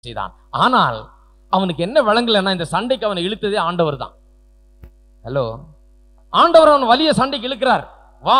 செய்தான் ஆனால் அவனுக்கு என்ன விளங்கலைன்னா இந்த சண்டைக்கு அவனை இழுத்ததே ஆண்டவர் தான் ஹலோ ஆண்டவர் அவன் வலிய சண்டைக்கு இழுக்கிறார் வா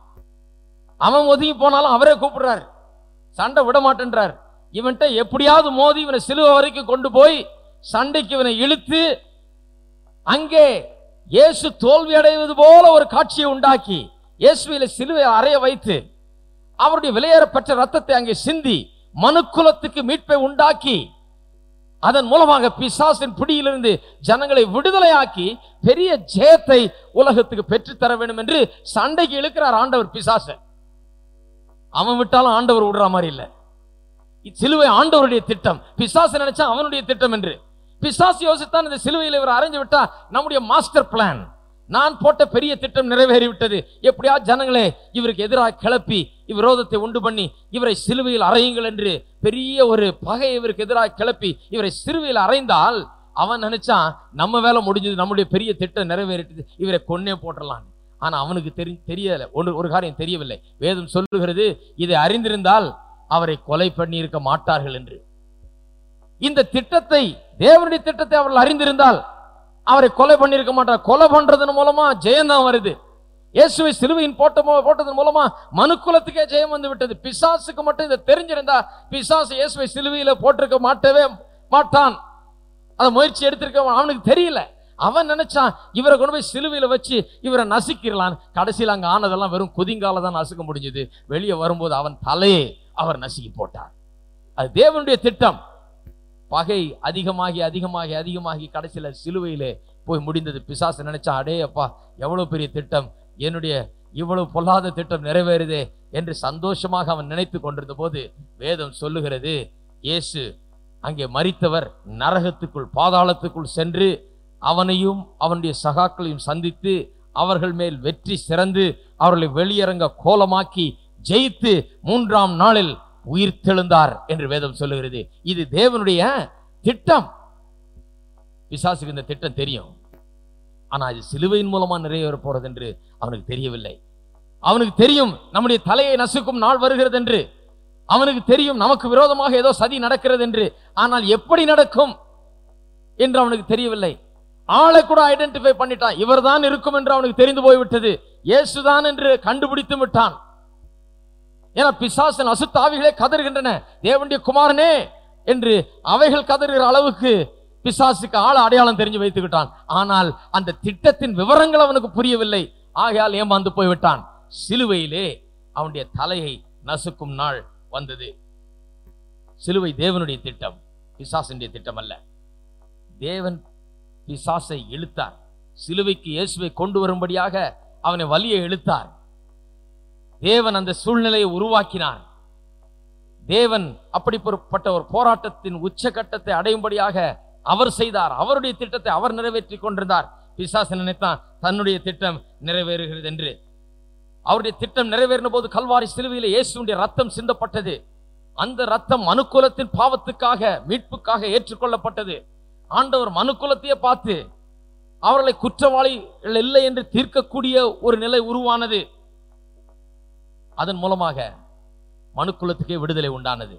அவன் ஒதுங்கி போனாலும் அவரே கூப்பிடுறார் சண்டை விட மாட்டேன்றார் இவன்கிட்ட எப்படியாவது மோதி இவனை சிலுவை வரைக்கும் கொண்டு போய் சண்டைக்கு இவனை இழுத்து அங்கே இயேசு தோல்வி அடைவது போல ஒரு காட்சியை உண்டாக்கி இயேசுவில சிலுவை அறைய வைத்து அவருடைய விலையேறப்பெற்ற ரத்தத்தை அங்கே சிந்தி மனுக்குலத்துக்கு மீட்பை உண்டாக்கி அதன் மூலமாக பிசாசின் பிடியிலிருந்து ஜனங்களை விடுதலையாக்கி பெரிய ஜெயத்தை உலகத்துக்கு பெற்றுத்தர வேண்டும் என்று சண்டைக்கு இழுக்கிறார் ஆண்டவர் பிசாச அவன் விட்டாலும் ஆண்டவர் விடுற மாதிரி இல்ல சிலுவை ஆண்டவருடைய திட்டம் பிசாசு நினைச்சா அவனுடைய திட்டம் என்று பிசாசு யோசித்தான் இந்த சிலுவையில் இவர் அரைஞ்சு விட்டா நம்முடைய மாஸ்டர் பிளான் நான் போட்ட பெரிய திட்டம் நிறைவேறிவிட்டது எப்படியா ஜனங்களே இவருக்கு எதிராக கிளப்பி விரோதத்தை உண்டு பண்ணி இவரை சிலுவையில் அறையுங்கள் என்று பெரிய ஒரு பகை இவருக்கு எதிராக கிளப்பி இவரை சிலுவையில் அறைந்தால் அவன் நினைச்சான் நம்ம வேலை முடிஞ்சது நம்முடைய பெரிய திட்டம் நிறைவேறிட்டது இவரை கொன்னே போட்டுடலாம் ஆனா அவனுக்கு தெரி தெரியல ஒன்று ஒரு காரியம் தெரியவில்லை வேதம் சொல்லுகிறது இதை அறிந்திருந்தால் அவரை கொலை பண்ணி இருக்க மாட்டார்கள் என்று இந்த திட்டத்தை தேவனுடைய திட்டத்தை அவர்கள் அறிந்திருந்தால் அவரை கொலை பண்ணியிருக்க மாட்டார் கொலை பண்றதன் மூலமா ஜெயம் தான் வருது இயேசுவை சிலுவையின் போட்ட மோ- போட்டதன் மூலமா மனுக்குலத்துக்கே ஜெயம் வந்து விட்டது பிசாசுக்கு மட்டும் இதை தெரிஞ்சிருந்தா பிசாசு இயேசுவை சிலுவையில போட்டிருக்க மாட்டவே மாட்டான் அதை முயற்சி எடுத்திருக்க அவனுக்கு தெரியல அவன் நினைச்சான் இவரை கொண்டு போய் சிலுவையில வச்சு இவரை நசுக்கிடலாம் கடைசியில் அங்க ஆனதெல்லாம் வெறும் குதிங்கால தான் நசுக்க முடிஞ்சது வெளியே வரும்போது அவன் தலையே அவர் நசுக்கி போட்டார் அது தேவனுடைய திட்டம் பகை அதிகமாகி அதிகமாகி அதிகமாகி கடைசியில சிலுவையிலே போய் முடிந்தது பிசாசு நினைச்சான் அடே அப்பா எவ்வளவு பெரிய திட்டம் என்னுடைய இவ்வளவு பொல்லாத திட்டம் நிறைவேறுதே என்று சந்தோஷமாக அவன் நினைத்து கொண்டிருந்த போது வேதம் சொல்லுகிறது இயேசு அங்கே மரித்தவர் நரகத்துக்குள் பாதாளத்துக்குள் சென்று அவனையும் அவனுடைய சகாக்களையும் சந்தித்து அவர்கள் மேல் வெற்றி சிறந்து அவர்களை வெளியரங்க கோலமாக்கி ஜெயித்து மூன்றாம் நாளில் உயிர் தெழுந்தார் என்று வேதம் சொல்லுகிறது இது தேவனுடைய திட்டம் பிசாசுக்கு இந்த திட்டம் தெரியும் ஆனா இது சிலுவையின் மூலமா நிறைவேற போறது என்று அவனுக்கு தெரியவில்லை அவனுக்கு தெரியும் நம்முடைய தலையை நசுக்கும் நாள் வருகிறது என்று அவனுக்கு தெரியும் நமக்கு விரோதமாக ஏதோ சதி நடக்கிறது என்று ஆனால் எப்படி நடக்கும் என்று அவனுக்கு தெரியவில்லை ஆளை கூட ஐடென்டிஃபை பண்ணிட்டான் இவர்தான் இருக்கும் என்று அவனுக்கு தெரிந்து போய்விட்டது இயேசுதான் என்று கண்டுபிடித்து விட்டான் ஏன்னா பிசாசன் அசுத்தாவிகளே கதறுகின்றன தேவனுடைய குமாரனே என்று அவைகள் கதறுகிற அளவுக்கு பிசாசுக்கு ஆள அடையாளம் தெரிஞ்சு வைத்துக்கிட்டான் ஆனால் அந்த திட்டத்தின் விவரங்கள் அவனுக்கு புரியவில்லை ஆகையால் ஏமாந்து போய்விட்டான் சிலுவையிலே அவனுடைய தலையை நசுக்கும் நாள் வந்தது சிலுவை தேவனுடைய திட்டம் பிசாசனுடைய திட்டம் அல்ல தேவன் பிசாசை இழுத்தார் சிலுவைக்கு இயேசுவை கொண்டு வரும்படியாக அவனை வலியை இழுத்தார் தேவன் அந்த சூழ்நிலையை உருவாக்கினார் தேவன் அப்படிப்பட்ட ஒரு போராட்டத்தின் உச்சகட்டத்தை அடையும்படியாக அவர் செய்தார் அவருடைய திட்டத்தை அவர் நிறைவேற்றி கொண்டிருந்தார் பிசாசு நினைத்தான் தன்னுடைய திட்டம் நிறைவேறுகிறது என்று அவருடைய திட்டம் நிறைவேறின போது கல்வாரி சிலுவையில் இயேசுடைய ரத்தம் சிந்தப்பட்டது அந்த ரத்தம் மனுக்குலத்தின் பாவத்துக்காக மீட்புக்காக ஏற்றுக்கொள்ளப்பட்டது ஆண்டவர் மனுக்குலத்தையே பார்த்து அவர்களை குற்றவாளிகள் இல்லை என்று தீர்க்கக்கூடிய ஒரு நிலை உருவானது அதன் மூலமாக மனுக்குலத்துக்கே விடுதலை உண்டானது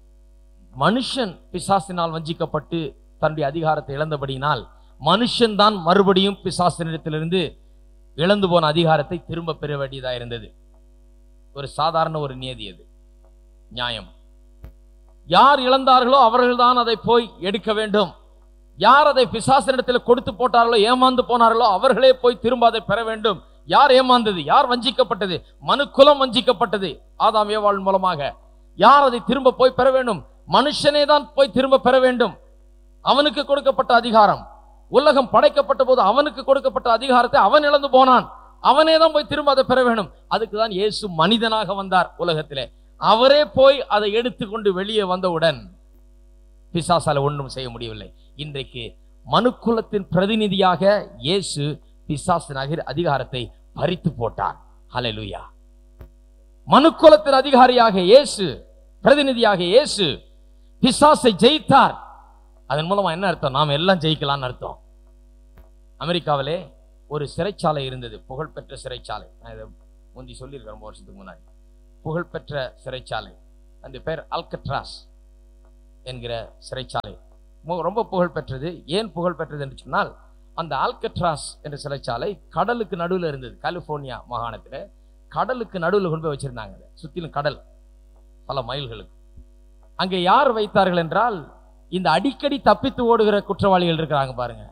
மனுஷன் பிசாசினால் வஞ்சிக்கப்பட்டு தன்னுடைய அதிகாரத்தை இழந்தபடியினால் மனுஷன் தான் மறுபடியும் பிசாசினிடத்திலிருந்து இழந்து போன அதிகாரத்தை திரும்ப பெற வேண்டியதாக இருந்தது ஒரு சாதாரண ஒரு நியதி அது நியாயம் யார் இழந்தார்களோ அவர்கள்தான் அதை போய் எடுக்க வேண்டும் யார் அதை பிசாசனிடத்தில் கொடுத்து போட்டார்களோ ஏமாந்து போனார்களோ அவர்களே போய் திரும்ப அதை பெற வேண்டும் யார் ஏமாந்தது யார் வஞ்சிக்கப்பட்டது மனுக்குலம் வஞ்சிக்கப்பட்டது ஆதாம் ஏவாள் மூலமாக யார் அதை திரும்ப போய் பெற வேண்டும் மனுஷனே தான் போய் திரும்ப பெற வேண்டும் அவனுக்கு கொடுக்கப்பட்ட அதிகாரம் உலகம் படைக்கப்பட்ட போது அவனுக்கு கொடுக்கப்பட்ட அதிகாரத்தை அவன் இழந்து போனான் அவனே தான் போய் திரும்ப அதை பெற வேண்டும் அதுக்கு தான் இயேசு மனிதனாக வந்தார் உலகத்திலே அவரே போய் அதை எடுத்துக்கொண்டு வெளியே வந்தவுடன் பிசாசால ஒன்றும் செய்ய முடியவில்லை இன்றைக்கு மனுக்குலத்தின் பிரதிநிதியாக இயேசு பிசாசின் அகிர- அதிகாரத்தை பறித்து போட்டார் ஹalleluya மனுக்குலத்தின் அதிகாரியாக இயேசு பிரதிநிதியாக இயேசு பிசாசை ஜெயித்தார் அதன் மூலமா என்ன அர்த்தம் நாம் எல்லாம் ஜெயிக்கலாம்னு அர்த்தம் அமெரிக்காவிலே ஒரு சிறைச்சாலை இருந்தது புகழ்பெற்ற சிறைச்சாலை நான் இதை முந்தி சொல்லியிருக்கேன் ரொம்ப வருஷத்துக்கு முன்னாடி புகழ்பெற்ற சிறைச்சாலை அந்த பேர் அல்கட்ராஸ் என்கிற சிறைச்சாலை மு- ரொம்ப புகழ் பெற்றது ஏன் புகழ் பெற்றது என்று சொன்னால் அந்த ஆல்கட்ராஸ் என்ற சிறைச்சாலை கடலுக்கு நடுவில் இருந்தது கலிபோர்னியா மாகாணத்தில் கடலுக்கு நடுவில் கொண்டு போய் வச்சிருந்தாங்க அதை. சுத்திலும் கடல் பல மைல்களுக்கு அங்கே யார் வைத்தார்கள் என்றால் இந்த அடிக்கடி தப்பித்து ஓடுகிற குற்றவாளிகள் இருக்கிறாங்க பாருங்க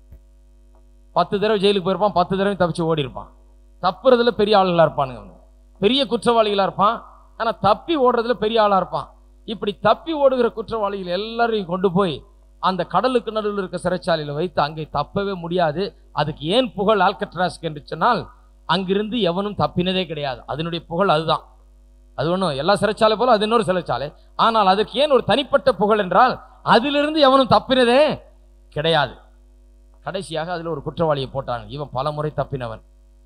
பத்து தடவை ஜெயிலுக்கு போயிருப்பான் பத்து தடவை தப்பிச்சு ஓடி இருப்பான் தப்புறதுல பெரிய ஆளுகளா இருப்பானுங்க அவனுங்க. பெரிய குற்றவாளிகளா இருப்பான் ஆனா தப்பி ஓடுறதுல பெரிய ஆளா இருப்பான் இப்படி தப்பி ஓடுகிற குற்றவாளிகள் எல்லாரையும் கொண்டு போய் அந்த கடலுக்கு நடுவில் இருக்க சிறைச்சாலையில வைத்து அங்கே தப்பவே முடியாது அதுக்கு ஏன் புகழ் ஆல்கட்ராஸ்க்கு என்று சொன்னால் அங்கிருந்து எவனும் தப்பினதே கிடையாது அதனுடைய புகழ் அதுதான் அது ஒன்றும் எல்லா சிறைச்சாலை போல அது இன்னொரு சிறைச்சாலை ஆனால் அதற்கு ஏன் ஒரு தனிப்பட்ட புகழ் என்றால் அதிலிருந்து எவனும் தப்பினதே கிடையாது கடைசியாக அதுல ஒரு குற்றவாளியை போட்டாங்க இவன் பல முறை தப்பினவன்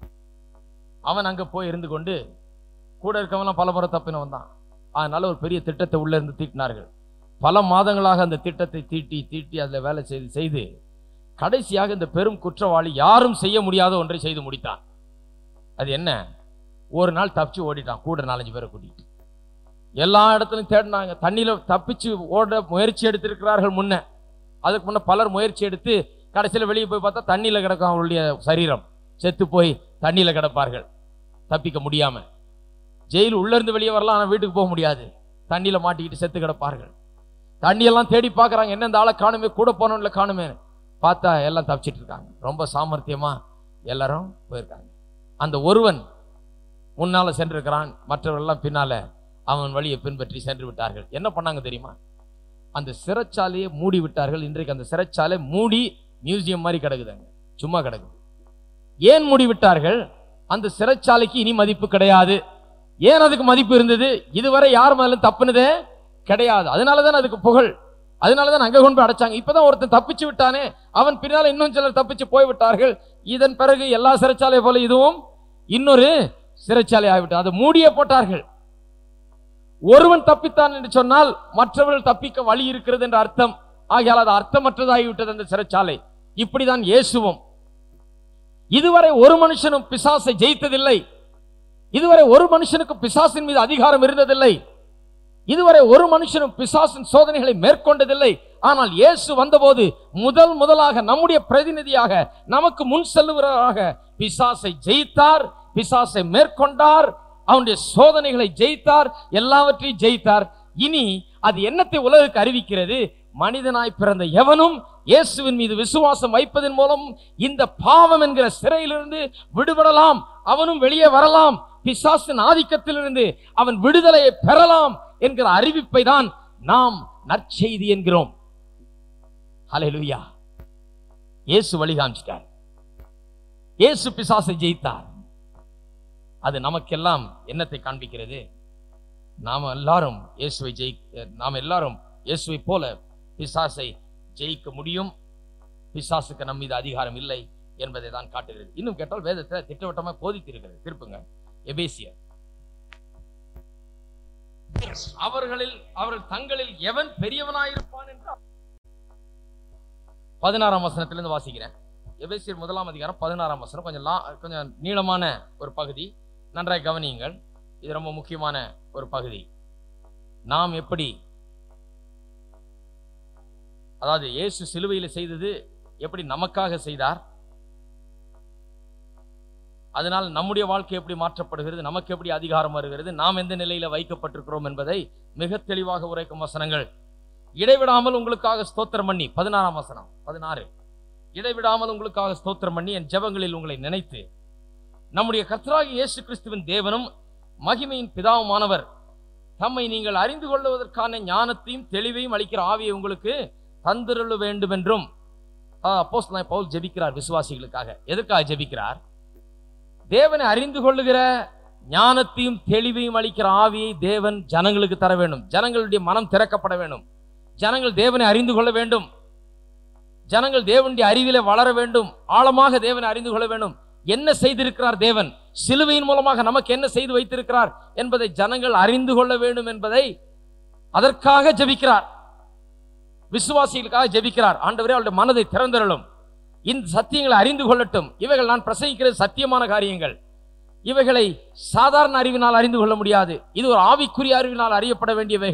அவன் அங்க போய் இருந்து கொண்டு கூட இருக்கவன்லாம் பல முறை தப்பினவன் தான் அதனால ஒரு பெரிய திட்டத்தை உள்ள இருந்து தீட்டினார்கள் பல மாதங்களாக அந்த திட்டத்தை தீட்டி தீட்டி அதுல வேலை செய்து செய்து கடைசியாக இந்த பெரும் குற்றவாளி யாரும் செய்ய முடியாத ஒன்றை செய்து முடித்தான் அது என்ன ஒரு நாள் தப்பிச்சு ஓடிட்டான் கூட நாலஞ்சு பேரை கூட்டிட்டு எல்லா இடத்துலையும் தேடினாங்க தண்ணியில தப்பிச்சு ஓட முயற்சி எடுத்திருக்கிறார்கள் முன்ன அதுக்கு முன்ன பலர் முயற்சி எடுத்து கடைசியில் வெளியே போய் பார்த்தா தண்ணியில கிடக்கும் அவருடைய சரீரம் செத்து போய் தண்ணியில கிடப்பார்கள் தப்பிக்க முடியாம ஜெயில் உள்ள இருந்து வெளியே வரலாம் ஆனா வீட்டுக்கு போக முடியாது தண்ணியில மாட்டிக்கிட்டு செத்து கிடப்பார்கள் தண்ணியெல்லாம் தேடி பார்க்கறாங்க என்ன இந்த ஆளை காணுமே கூட போனவன்ல காணுமே பார்த்தா எல்லாம் தப்பிச்சிட்டு இருக்காங்க ரொம்ப சாமர்த்தியமா எல்லாரும் போயிருக்காங்க அந்த ஒருவன் முன்னால சென்றிருக்கிறான் மற்றவர்கள்லாம் பின்னால அவன் வழியை பின்பற்றி சென்று விட்டார்கள் என்ன பண்ணாங்க தெரியுமா அந்த சிறைச்சாலையை மூடி விட்டார்கள் இன்றைக்கு அந்த சிறைச்சாலை மூடி மியூசியம் மாதிரி கிடக்குதுங்க சும்மா கிடக்குது ஏன் மூடி விட்டார்கள் அந்த சிறைச்சாலைக்கு இனி மதிப்பு கிடையாது ஏன் அதுக்கு மதிப்பு இருந்தது இதுவரை யார் மேலும் தப்புனதே கிடையாது அதனாலதான் அதுக்கு புகழ் அதனாலதான் அங்க கொண்டு போய் அடைச்சாங்க இப்பதான் ஒருத்தன் தப்பிச்சு விட்டானே அவன் பின்னால இன்னும் சிலர் தப்பிச்சு போய் விட்டார்கள் இதன் பிறகு எல்லா சிறைச்சாலை போல இதுவும் இன்னொரு சிறைச்சாலை ஆகிவிட்டது அதை மூடியே போட்டார்கள் ஒருவன் தப்பித்தான் என்று சொன்னால் மற்றவர்கள் தப்பிக்க வழி இருக்கிறது என்ற அர்த்தம் ஆகையால் அது அர்த்தமற்றதாகிவிட்டது அந்த சிறைச்சாலை இப்படிதான் இயேசுவும் இதுவரை ஒரு மனுஷனும் பிசாசை ஜெயித்ததில்லை இதுவரை ஒரு மனுஷனுக்கு பிசாசின் மீது அதிகாரம் இருந்ததில்லை இதுவரை ஒரு மனுஷனும் பிசாசின் சோதனைகளை மேற்கொண்டதில்லை ஆனால் இயேசு வந்தபோது முதல் முதலாக நம்முடைய பிரதிநிதியாக நமக்கு முன் செல்லுகிறவராக பிசாசை ஜெயித்தார் பிசாசை மேற்கொண்டார் அவனுடைய சோதனைகளை ஜெயித்தார் எல்லாவற்றையும் ஜெயித்தார் இனி அது என்னத்தை உலகுக்கு அறிவிக்கிறது மனிதனாய் பிறந்த எவனும் இயேசுவின் மீது விசுவாசம் வைப்பதன் மூலம் இந்த பாவம் என்கிற சிறையிலிருந்து விடுபடலாம் அவனும் வெளியே வரலாம் பிசாசின் ஆதிக்கத்திலிருந்து அவன் விடுதலையை பெறலாம் என்கிற அறிவிப்பை தான் நாம் நற்செய்தி என்கிறோம் ஹalleluya இயேசு வழி காமிச்சிட்டார் இயேசு பிசாசை ஜெயித்தார் அது நமக்கெல்லாம் என்னத்தை காண்பிக்கிறது நாம் எல்லாரும் இயேசுவை ஜெயி நாம் எல்லாரும் இயேசுவை போல பிசாசை ஜெயிக்க முடியும் பிசாசுக்கு நம் மீது அதிகாரம் இல்லை என்பதை தான் காட்டுகிறது இன்னும் கேட்டால் வேதத்தில் திட்டவட்டமாக போதித்திருக்கிறது திருப்புங்க எபேசியர் அவர்களில் அவர்கள் தங்களில் எவன் பெரியவனாயிருப்பான் என்று பதினாறாம் வசனத்திலிருந்து வாசிக்கிறேன் எபேசியர் முதலாம் அதிகாரம் பதினாறாம் வசனம் கொஞ்சம் லா கொஞ்சம் நீளமான ஒரு பகுதி நன்றாய் கவனியுங்கள் இது ரொம்ப முக்கியமான ஒரு பகுதி நாம் எப்படி அதாவது இயேசு சிலுவையில் செய்தது எப்படி நமக்காக செய்தார் அதனால் நம்முடைய வாழ்க்கை எப்படி மாற்றப்படுகிறது நமக்கு எப்படி அதிகாரம் வருகிறது நாம் எந்த நிலையில வைக்கப்பட்டிருக்கிறோம் என்பதை மிக தெளிவாக உரைக்கும் வசனங்கள் இடைவிடாமல் உங்களுக்காக ஸ்தோத்திரம் பண்ணி பதினாறாம் வசனம் பதினாறு இடைவிடாமல் உங்களுக்காக ஸ்தோத்திரம் பண்ணி என் ஜெபங்களில் உங்களை நினைத்து நம்முடைய கர்த்தராகிய இயேசு கிறிஸ்துவின் தேவனும் மகிமையின் பிதாவுமானவர் தம்மை நீங்கள் அறிந்து கொள்வதற்கான ஞானத்தையும் தெளிவையும் அளிக்கிற ஆவியை உங்களுக்கு தந்திருள வேண்டும் என்றும் அப்போஸ் பவுல் ஜெபிக்கிறார் விசுவாசிகளுக்காக எதற்காக ஜெபிக்கிறார் தேவனை அறிந்து கொள்ளுகிற ஞானத்தையும் தெளிவையும் அளிக்கிற ஆவியை தேவன் ஜனங்களுக்கு தர வேண்டும் ஜனங்களுடைய மனம் திறக்கப்பட வேண்டும் ஜனங்கள் தேவனை அறிந்து கொள்ள வேண்டும் ஜனங்கள் தேவனுடைய அறிவிலே வளர வேண்டும் ஆழமாக தேவனை அறிந்து கொள்ள வேண்டும் என்ன செய்திருக்கிறார் தேவன் சிலுவையின் மூலமாக நமக்கு என்ன செய்து வைத்திருக்கிறார் என்பதை ஜனங்கள் அறிந்து கொள்ள வேண்டும் என்பதை அதற்காக ஜெபிக்கிறார் விசுவாசிகளுக்காக ஜெபிக்கிறார் ஆண்டவரே அவருடைய மனதை திறந்தருளும் இந்த சத்தியங்களை அறிந்து கொள்ளட்டும் இவைகள் நான் பிரசங்கிக்கிறது சத்தியமான காரியங்கள் இவைகளை சாதாரண அறிவினால் அறிந்து கொள்ள முடியாது இது ஒரு ஆவிக்குரிய அறிவினால் அறியப்பட வேண்டியவைகள்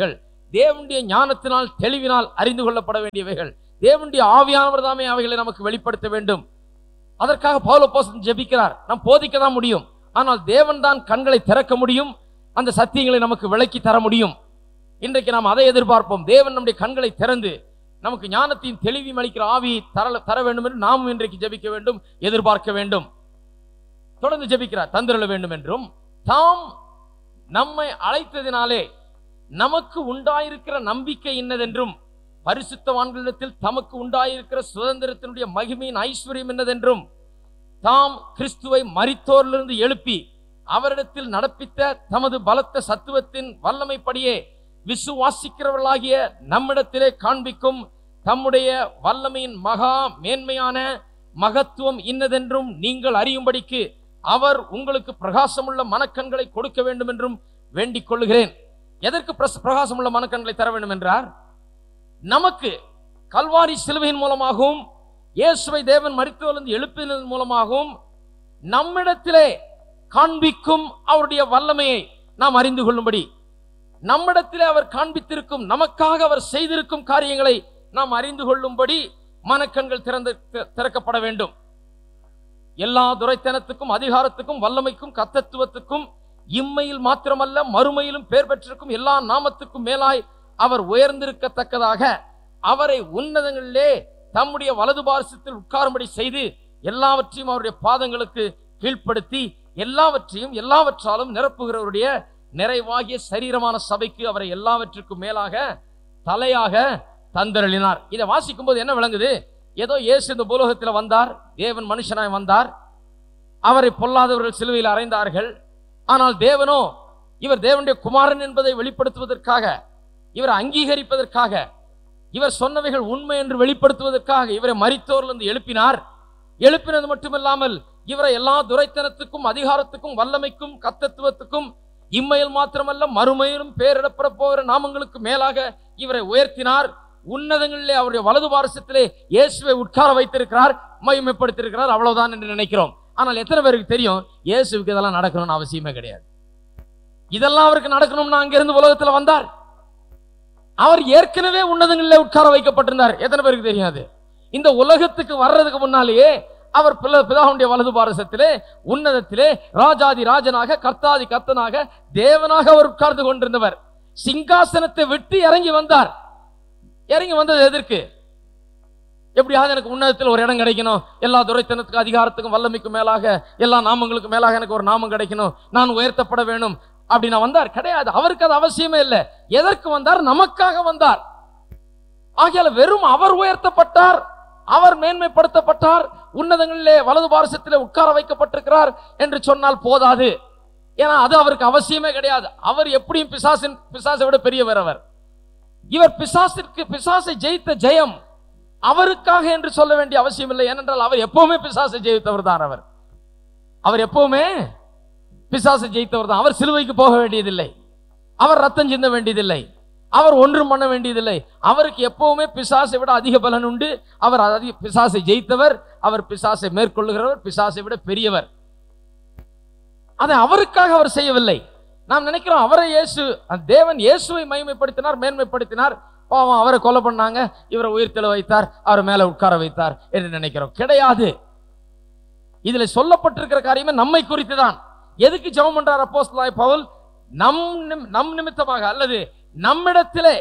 தேவனுடைய ஞானத்தினால் தெளிவினால் அறிந்து கொள்ளப்பட வேண்டியவைகள் தேவனுடைய ஆவியானவர் தாமே அவைகளை நமக்கு வெளிப்படுத்த வேண்டும் அதற்காக பவுல போசன் ஜெபிக்கிறார் நாம் போதிக்க தான் முடியும் ஆனால் தேவன் தான் கண்களை திறக்க முடியும் அந்த சத்தியங்களை நமக்கு விளக்கி தர முடியும் இன்றைக்கு நாம் அதை எதிர்பார்ப்போம் தேவன் நம்முடைய கண்களை திறந்து நமக்கு ஞானத்தையும் தெளிவையும் அளிக்கிற ஆவி தர தர வேண்டும் என்று நாமும் இன்றைக்கு ஜெபிக்க வேண்டும் எதிர்பார்க்க வேண்டும் தொடர்ந்து ஜெபிக்கிறார் தந்திரல வேண்டும் என்றும் தாம் நம்மை அழைத்ததினாலே நமக்கு உண்டாயிருக்கிற நம்பிக்கை இன்னதென்றும் பரிசுத்தவான்களிடத்தில் தமக்கு உண்டாயிருக்கிற சுதந்திரத்தினுடைய மகிமையின் ஐஸ்வர்யம் என்னதென்றும் தாம் கிறிஸ்துவை மரித்தோரிலிருந்து எழுப்பி அவரிடத்தில் நடப்பித்த தமது பலத்த சத்துவத்தின் வல்லமைப்படியே விசுவாசிக்கிறவர்களாகிய நம்மிடத்திலே காண்பிக்கும் தம்முடைய வல்லமையின் மகா மேன்மையான மகத்துவம் இன்னதென்றும் நீங்கள் அறியும்படிக்கு அவர் உங்களுக்கு பிரகாசமுள்ள மனக்கண்களை கொடுக்க வேண்டும் என்றும் வேண்டிக் கொள்ளுகிறேன் எதற்கு பிரஸ்- பிரகாசமுள்ள மனக்கண்களை தர வேண்டும் என்றார் நமக்கு கல்வாரி சிலுவையின் மூலமாகவும் இயேசுவை தேவன் மரித்தோலிருந்து எழுப்பினதன் மூலமாகவும் நம்மிடத்திலே காண்பிக்கும் அவருடைய வல்லமையை நாம் அறிந்து கொள்ளும்படி நம்மிடத்திலே அவர் காண்பித்திருக்கும் நமக்காக அவர் செய்திருக்கும் காரியங்களை நாம் அறிந்து கொள்ளும்படி மனக்கண்கள் திறந்து தி- திறக்கப்பட வேண்டும் எல்லா துரைத்தனத்துக்கும் அதிகாரத்துக்கும் வல்லமைக்கும் கத்தத்துவத்துக்கும் இம்மையில் மாத்திரமல்ல மறுமையிலும் பேர் பெற்றிருக்கும் எல்லா நாமத்துக்கும் மேலாய் அவர் உயர்ந்திருக்கத்தக்கதாக அவரை உன்னதங்களிலே தம்முடைய வலது பாரசத்தில் உட்காரும்படி செய்து எல்லாவற்றையும் அவருடைய பாதங்களுக்கு கீழ்ப்படுத்தி எல்லாவற்றையும் எல்லாவற்றாலும் நிரப்புகிறவருடைய நிறைவாகிய சரீரமான சபைக்கு அவரை எல்லாவற்றுக்கும் மேலாக தலையாக தந்தருளினார் இதை வாசிக்கும் போது என்ன விளங்குது ஏதோ இயேசு இந்த பூலோகத்தில் வந்தார் தேவன் மனுஷனாய் வந்தார் அவரை பொல்லாதவர்கள் சிலுவையில் அறைந்தார்கள் ஆனால் தேவனோ இவர் தேவனுடைய குமாரன் என்பதை வெளிப்படுத்துவதற்காக இவரை அங்கீகரிப்பதற்காக இவர் சொன்னவைகள் உண்மை என்று வெளிப்படுத்துவதற்காக இவரை மரித்தோரிலிருந்து எழுப்பினார் எழுப்பினது மட்டுமில்லாமல் இவரை எல்லா துரைத்தனத்துக்கும் அதிகாரத்துக்கும் வல்லமைக்கும் கத்தத்துவத்துக்கும் இம்மையில் மாத்திரமல்ல மறுமையிலும் பேரிடப்பட போகிற நாமங்களுக்கு மேலாக இவரை உயர்த்தினார் உன்னதங்களிலே அவருடைய வலது பாரசத்திலே இயேசுவை உட்கார வைத்திருக்கிறார் மகிமைப்படுத்தியிருக்கிறார் அவ்வளவுதான் என்று நினைக்கிறோம் ஆனால் எத்தனை பேருக்கு தெரியும் இயேசுவுக்கு இதெல்லாம் நடக்கணும்னு அவசியமே கிடையாது இதெல்லாம் அவருக்கு நடக்கணும்னா அங்கிருந்து உலகத்துல வந்தார் அவர் ஏற்கனவே உன்னதங்களிலே உட்கார வைக்கப்பட்டிருந்தார் எத்தனை பேருக்கு தெரியாது இந்த உலகத்துக்கு வர்றதுக்கு முன்னாலேயே அவர் பிள்ள- பிதாவுடைய வலது பாரசத்திலே உன்னதத்திலே ராஜாதி ராஜனாக கர்த்தாதி கர்த்தனாக தேவனாக அவர் உட்கார்ந்து கொண்டிருந்தவர் சிங்காசனத்தை விட்டு இறங்கி வந்தார் இறங்கி வந்தது எதற்கு எப்படியாவது எனக்கு உன்னதத்தில் ஒரு இடம் கிடைக்கணும் எல்லா துரைத்தனத்துக்கும் அதிகாரத்துக்கும் வல்லமைக்கும் மேலாக எல்லா நாமங்களுக்கும் மேலாக எனக்கு ஒரு நாமம் கிடைக்கணும் நான் உயர்த்தப்பட வேணும் அப்படி நான் வந்தார் கிடையாது அவருக்கு அது அவசியமே இல்லை எதற்கு வந்தார் நமக்காக வந்தார் ஆகையால வெறும் அவர் உயர்த்தப்பட்டார் அவர் மேன்மைப்படுத்தப்பட்டார் உன்னதங்களிலே வலது பாரசத்திலே உட்கார வைக்கப்பட்டிருக்கிறார் என்று சொன்னால் போதாது ஏன்னா அது அவருக்கு அவசியமே கிடையாது அவர் எப்படியும் பிசாசின் பிசாசை விட பெரியவர் அவர் இவர் பிசாசிற்கு பிசாசை ஜெயித்த ஜெயம் அவருக்காக என்று சொல்ல வேண்டிய அவசியம் இல்லை ஏனென்றால் அவர் எப்பவுமே பிசாசை ஜெயித்தவர் தான் அவர் அவர் எப்பவுமே பிசாசை ஜெயித்தவர் தான் அவர் சிலுவைக்கு போக வேண்டியதில்லை அவர் ரத்தம் சிந்த வேண்டியதில்லை அவர் ஒன்றும் பண்ண வேண்டியதில்லை அவருக்கு எப்பவுமே பிசாசை விட அதிக பலன் உண்டு அவர் அதிக பிசாசை ஜெயித்தவர் அவர் பிசாசை மேற்கொள்ளுகிறவர் பிசாசை விட பெரியவர் அதை அவருக்காக அவர் செய்யவில்லை நாம் நினைக்கிறோம் அவரை இயேசு அந்த தேவன் இயேசுவை மகிமைப்படுத்தினார் மேன்மைப்படுத்தினார் பாவம் அவரை கொலை பண்ணாங்க இவரை உயிர்த்தெழ வைத்தார் அவர் மேல உட்கார வைத்தார் என்று நினைக்கிறோம் கிடையாது இதுல சொல்லப்பட்டிருக்கிற காரியமே நம்மை குறித்து தான் எதுக்கு ஜெபம் பண்றார் அப்போஸ்தலனாகிய பவுல் நம் நிம்- நம் நிமித்தமாக அல்லது நம்மிடத்திலே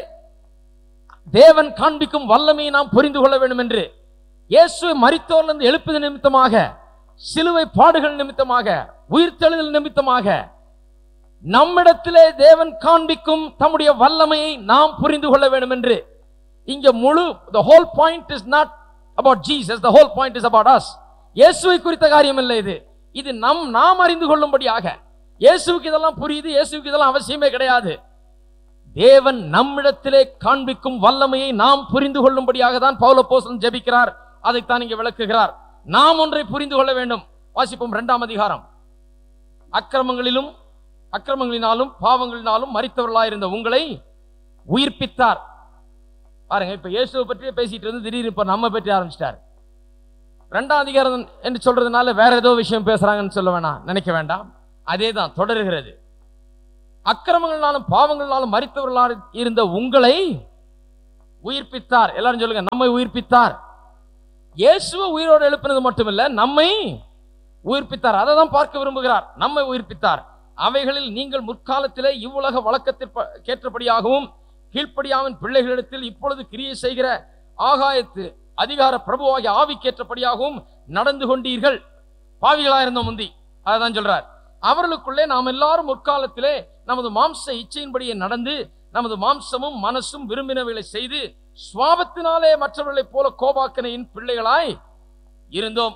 தேவன் காண்பிக்கும் வல்லமையை நாம் புரிந்து கொள்ள வேண்டும் என்று இயேசுவை மரித்தோரிலிருந்து எழுப்பது நிமித்தமாக சிலுவை பாடுகள் நிமித்தமாக உயிர்த்தெழுதல் நிமித்தமாக நம்மிடத்திலே தேவன் காண்பிக்கும் தம்முடைய வல்லமையை நாம் புரிந்து கொள்ள வேண்டும் என்று இங்க முழு the whole point is not about Jesus the whole point is about us இயேசுவை குறித்த காரியம் இல்லை இது இது நம் நாம் அறிந்து கொள்ளும்படியாக இயேசுவுக்கு இதெல்லாம் புரியுது இயேசுவுக்கு இதெல்லாம் அவசியமே கிடையாது தேவன் நம்மிடத்திலே காண்பிக்கும் வல்லமையை நாம் புரிந்து கொள்ளும்படியாக தான் பவுல போசன் ஜெபிக்கிறார் அதைத்தான் இங்கே விளக்குகிறார் நாம் ஒன்றை புரிந்து கொள்ள வேண்டும் வாசிப்போம் இரண்டாம் அதிகாரம் அக்கிரமங்களிலும் அக்கிரமங்களினாலும் பாவங்களினாலும் மறித்தவர்களாயிருந்த உங்களை உயிர்ப்பித்தார் பாருங்க இப்ப இயேசுவை பற்றியே பேசிட்டு இருந்து திடீர்னு இப்ப நம்ம பற்றி ஆரம்பிச்சிட்டார் ரெண்டாம் அதிகாரம் என்று சொல்றதுனால வேற ஏதோ விஷயம் பேசுறாங்கன்னு சொல்ல வேணாம் நினைக்க வேண்டாம் அதே தான் தொடருகிறது அக்கிரமங்களாலும் பாவங்களாலும் மறித்தவர்களால் இருந்த உங்களை உயிர்ப்பித்தார் எல்லாரும் சொல்லுங்க நம்மை உயிர்ப்பித்தார் இயேசுவை உயிரோடு எழுப்பினது மட்டுமல்ல நம்மை உயிர்ப்பித்தார் அதை தான் பார்க்க விரும்புகிறார் நம்மை உயிர்ப்பித்தார் அவைகளில் நீங்கள் முற்காலத்திலே இவ்வுலக வழக்கத்திற்கு கேற்றபடியாகவும் கீழ்ப்படியாவின் பிள்ளைகளிடத்தில் இப்பொழுது கிரியை செய்கிற ஆகாயத்து அதிகார பிரபுவாகிய ஆவிக்கேற்றபடியாகவும் நடந்து கொண்டீர்கள் பாவிகளாயிருந்த முந்தி அதான் சொல்றார் அவர்களுக்குள்ளே நாம் எல்லாரும் முற்காலத்திலே நமது மாம்ச இச்சையின்படியே நடந்து நமது மாம்சமும் மனசும் விரும்பினவைகளை செய்து சுவாபத்தினாலே மற்றவர்களைப் போல கோபாக்கனையின் பிள்ளைகளாய் இருந்தோம்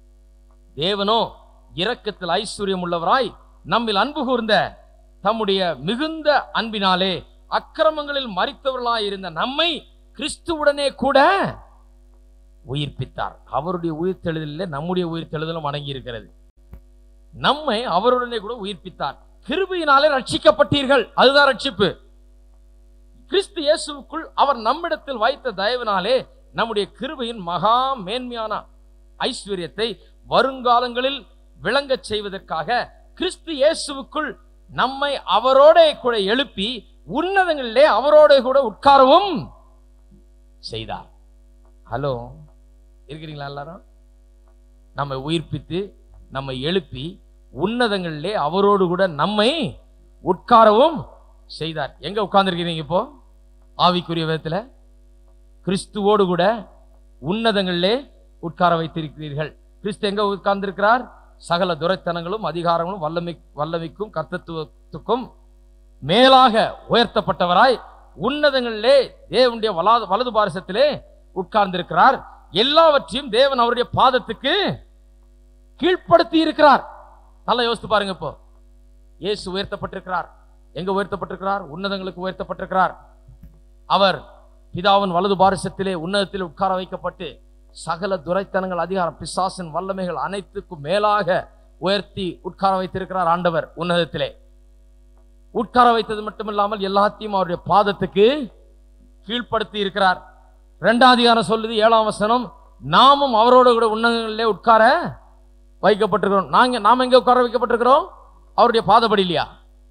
தேவனோ இரக்கத்தில் ஐஸ்வர்யம் உள்ளவராய் நம்மில் அன்பு கூர்ந்த தம்முடைய மிகுந்த அன்பினாலே அக்கிரமங்களில் மறித்தவர்களாய் இருந்த நம்மை கிறிஸ்துவுடனே கூட உயிர்ப்பித்தார் அவருடைய உயிர்த்தெழுதலிலே நம்முடைய உயிர்த்தெழுதலும் அடங்கி இருக்கிறது நம்மை அவருடனே கூட உயிர்ப்பித்தார் கிருபையினாலே ரட்சிக்கப்பட்டீர்கள் அதுதான் ரட்சிப்பு கிறிஸ்து இயேசுவுக்குள் அவர் நம்மிடத்தில் வைத்த தயவினாலே நம்முடைய கிருபையின் மகா மேன்மையான ஐஸ்வர்யத்தை வருங்காலங்களில் விளங்கச் செய்வதற்காக கிறிஸ்து இயேசுவுக்குள் நம்மை அவரோட கூட எழுப்பி உன்னதங்களிலே அவரோட கூட உட்காரவும் செய்தார் ஹலோ இருக்கிறீங்களா எல்லாரும் நம்மை உயிர்ப்பித்து நம்மை எழுப்பி உன்னதங்களிலே அவரோடு கூட நம்மை உட்காரவும் செய்தார் எங்க உட்கார்ந்துருக்கிறீங்க இப்போ ஆவிக்குரிய விதத்துல கிறிஸ்துவோடு கூட உன்னதங்களிலே உட்கார வைத்திருக்கிறீர்கள் கிறிஸ்து எங்க உட்கார்ந்திருக்கிறார் சகல துரைத்தனங்களும் அதிகாரங்களும் வல்லமை வல்லமைக்கும் கர்த்தத்துவத்துக்கும் மேலாக உயர்த்தப்பட்டவராய் உன்னதங்களிலே தேவனுடைய வலாது வலது பாரசத்திலே உட்கார்ந்திருக்கிறார் எல்லாவற்றையும் தேவன் அவருடைய பாதத்துக்கு கீழ்ப்படுத்தி இருக்கிறார் நல்லா யோசித்து பாருங்க இப்போ இயேசு உயர்த்தப்பட்டிருக்கிறார் எங்க உயர்த்தப்பட்டிருக்கிறார் உன்னதங்களுக்கு உயர்த்தப்பட்டிருக்கிறார் அவர் பிதாவின் வலது பாரசத்திலே உன்னதத்தில் உட்கார வைக்கப்பட்டு சகல துரைத்தனங்கள் அதிகாரம் பிசாசின் வல்லமைகள் அனைத்துக்கும் மேலாக உயர்த்தி உட்கார வைத்திருக்கிறார் ஆண்டவர் உன்னதத்திலே உட்கார வைத்தது மட்டுமில்லாமல் எல்லாத்தையும் அவருடைய பாதத்துக்கு கீழ்ப்படுத்தி இருக்கிறார் இரண்டாம் அதிகாரம் சொல்லுது ஏழாம் வசனம் நாமும் அவரோடு கூட உன்னதங்களிலே உட்கார வைக்கப்பட்டிருக்கிறோம் நாங்க நாம எங்க உட்கார வைக்கப்பட்டிருக்கிறோம் அவருடைய பாதப்படி இல்லையா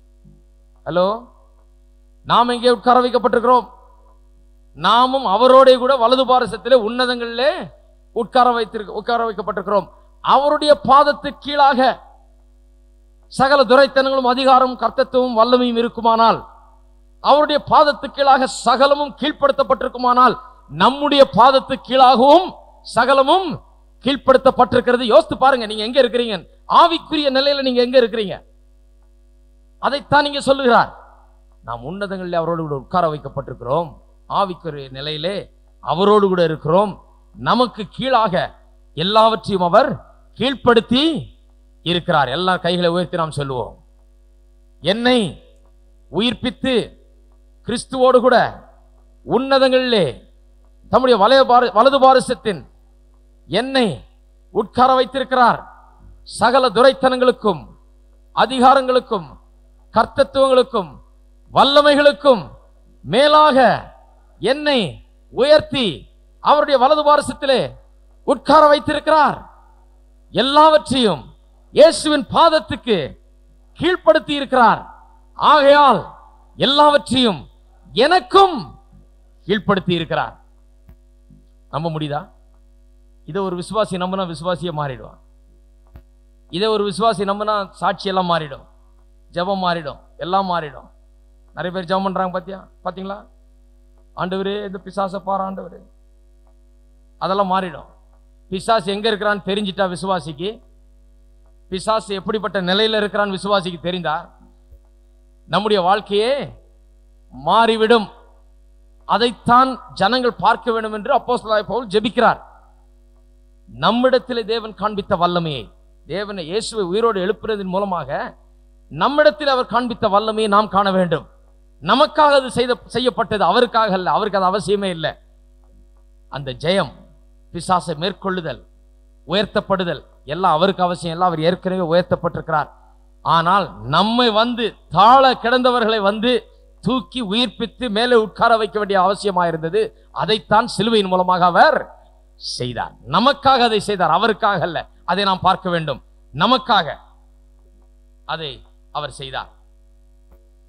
ஹலோ நாம் எங்கே உட்கார வைக்கப்பட்டிருக்கிறோம் நாமும் அவரோட கூட வலது பாரசத்திலே உன்னதங்களிலே உட்கார வைத்திருக்க உட்கார வைக்கப்பட்டிருக்கிறோம் அவருடைய பாதத்துக்கு கீழாக சகல துரைத்தனங்களும் அதிகாரமும் கர்த்தத்துவம் வல்லமையும் இருக்குமானால் அவருடைய பாதத்துக்கு கீழாக சகலமும் கீழ்ப்படுத்தப்பட்டிருக்குமானால் நம்முடைய பாதத்துக்கு கீழாகவும் சகலமும் கீழ்ப்படுத்தப்பட்டிருக்கிறது யோசித்து பாருங்க நீங்க எங்க இருக்கிறீங்க ஆவிக்குரிய நிலையில நீங்க எங்க இருக்கிறீங்க அதைத்தான் நீங்க சொல்லுகிறார் நாம் உன்னதங்களில் அவரோடு கூட உட்கார வைக்கப்பட்டிருக்கிறோம் ஆவிக்குரிய நிலையிலே அவரோடு கூட இருக்கிறோம் நமக்கு கீழாக எல்லாவற்றையும் அவர் கீழ்ப்படுத்தி இருக்கிறார் எல்லா கைகளை உயர்த்தி நாம் சொல்லுவோம் என்னை உயிர்ப்பித்து கிறிஸ்துவோடு கூட உன்னதங்களிலே தம்முடைய வலய பார- வலது பாரசத்தின் என்னை உட்கார வைத்திருக்கிறார் சகல துரைத்தனங்களுக்கும் அதிகாரங்களுக்கும் கர்த்தத்துவங்களுக்கும் வல்லமைகளுக்கும் மேலாக என்னை உயர்த்தி அவருடைய வலது பாரசத்திலே உட்கார வைத்திருக்கிறார் எல்லாவற்றையும் இயேசுவின் பாதத்துக்கு கீழ்ப்படுத்தி இருக்கிறார் ஆகையால் எல்லாவற்றையும் எனக்கும் கீழ்ப்படுத்தி இருக்கிறார் நம்ப முடியுதா இதை ஒரு விசுவாசி நம்பினா விசுவாசியை மாறிடுவான் இதை ஒரு விசுவாசி நம்பினா சாட்சி எல்லாம் மாறிடும் ஜெபம் மாறிடும் எல்லாம் மாறிடும் நிறைய பேர் ஜெபம் பண்றாங்க பாத்தியா பாத்தீங்களா ஆண்டவரே இந்த பிசாசை பாரு ஆண்டவரே அதெல்லாம் மாறிடும் பிசாசு எங்க இருக்கிறான்னு தெரிஞ்சிட்டா விசுவாசிக்கு பிசாசு எப்படிப்பட்ட நிலையில இருக்கிறான்னு விசுவாசிக்கு தெரிந்தா நம்முடைய வாழ்க்கையே மாறிவிடும் அதைத்தான் ஜனங்கள் பார்க்க வேண்டும் என்று அப்போஸ்தலனாகிய பவுல் ஜெபிக்கிறார் நம்மிடத்திலே தேவன் காண்பித்த வல்லமையை தேவனை இயேசுவை உயிரோடு எழுப்புறதன் மூலமாக நம்மிடத்தில் அவர் காண்பித்த வல்லமையை நாம் காண வேண்டும் நமக்காக அது செய்த செய்யப்பட்டது அவருக்காக அல்ல அவருக்கு அது அவசியமே இல்லை அந்த ஜெயம் பிசாசை மேற்கொள்ளுதல் உயர்த்தப்படுதல் எல்லாம் அவருக்கு அவசியம் எல்லாம் அவர் ஏற்கனவே உயர்த்தப்பட்டிருக்கிறார் ஆனால் நம்மை வந்து தாழ கிடந்தவர்களை வந்து தூக்கி உயிர்ப்பித்து மேலே உட்கார வைக்க வேண்டிய அவசியமாயிருந்தது அதைத்தான் சிலுவையின் மூலமாக அவர் செய்தார் நமக்காக அதை செய்தார் அவருக்காக அல்ல அதை நாம் பார்க்க வேண்டும் நமக்காக அதை அவர் செய்தார்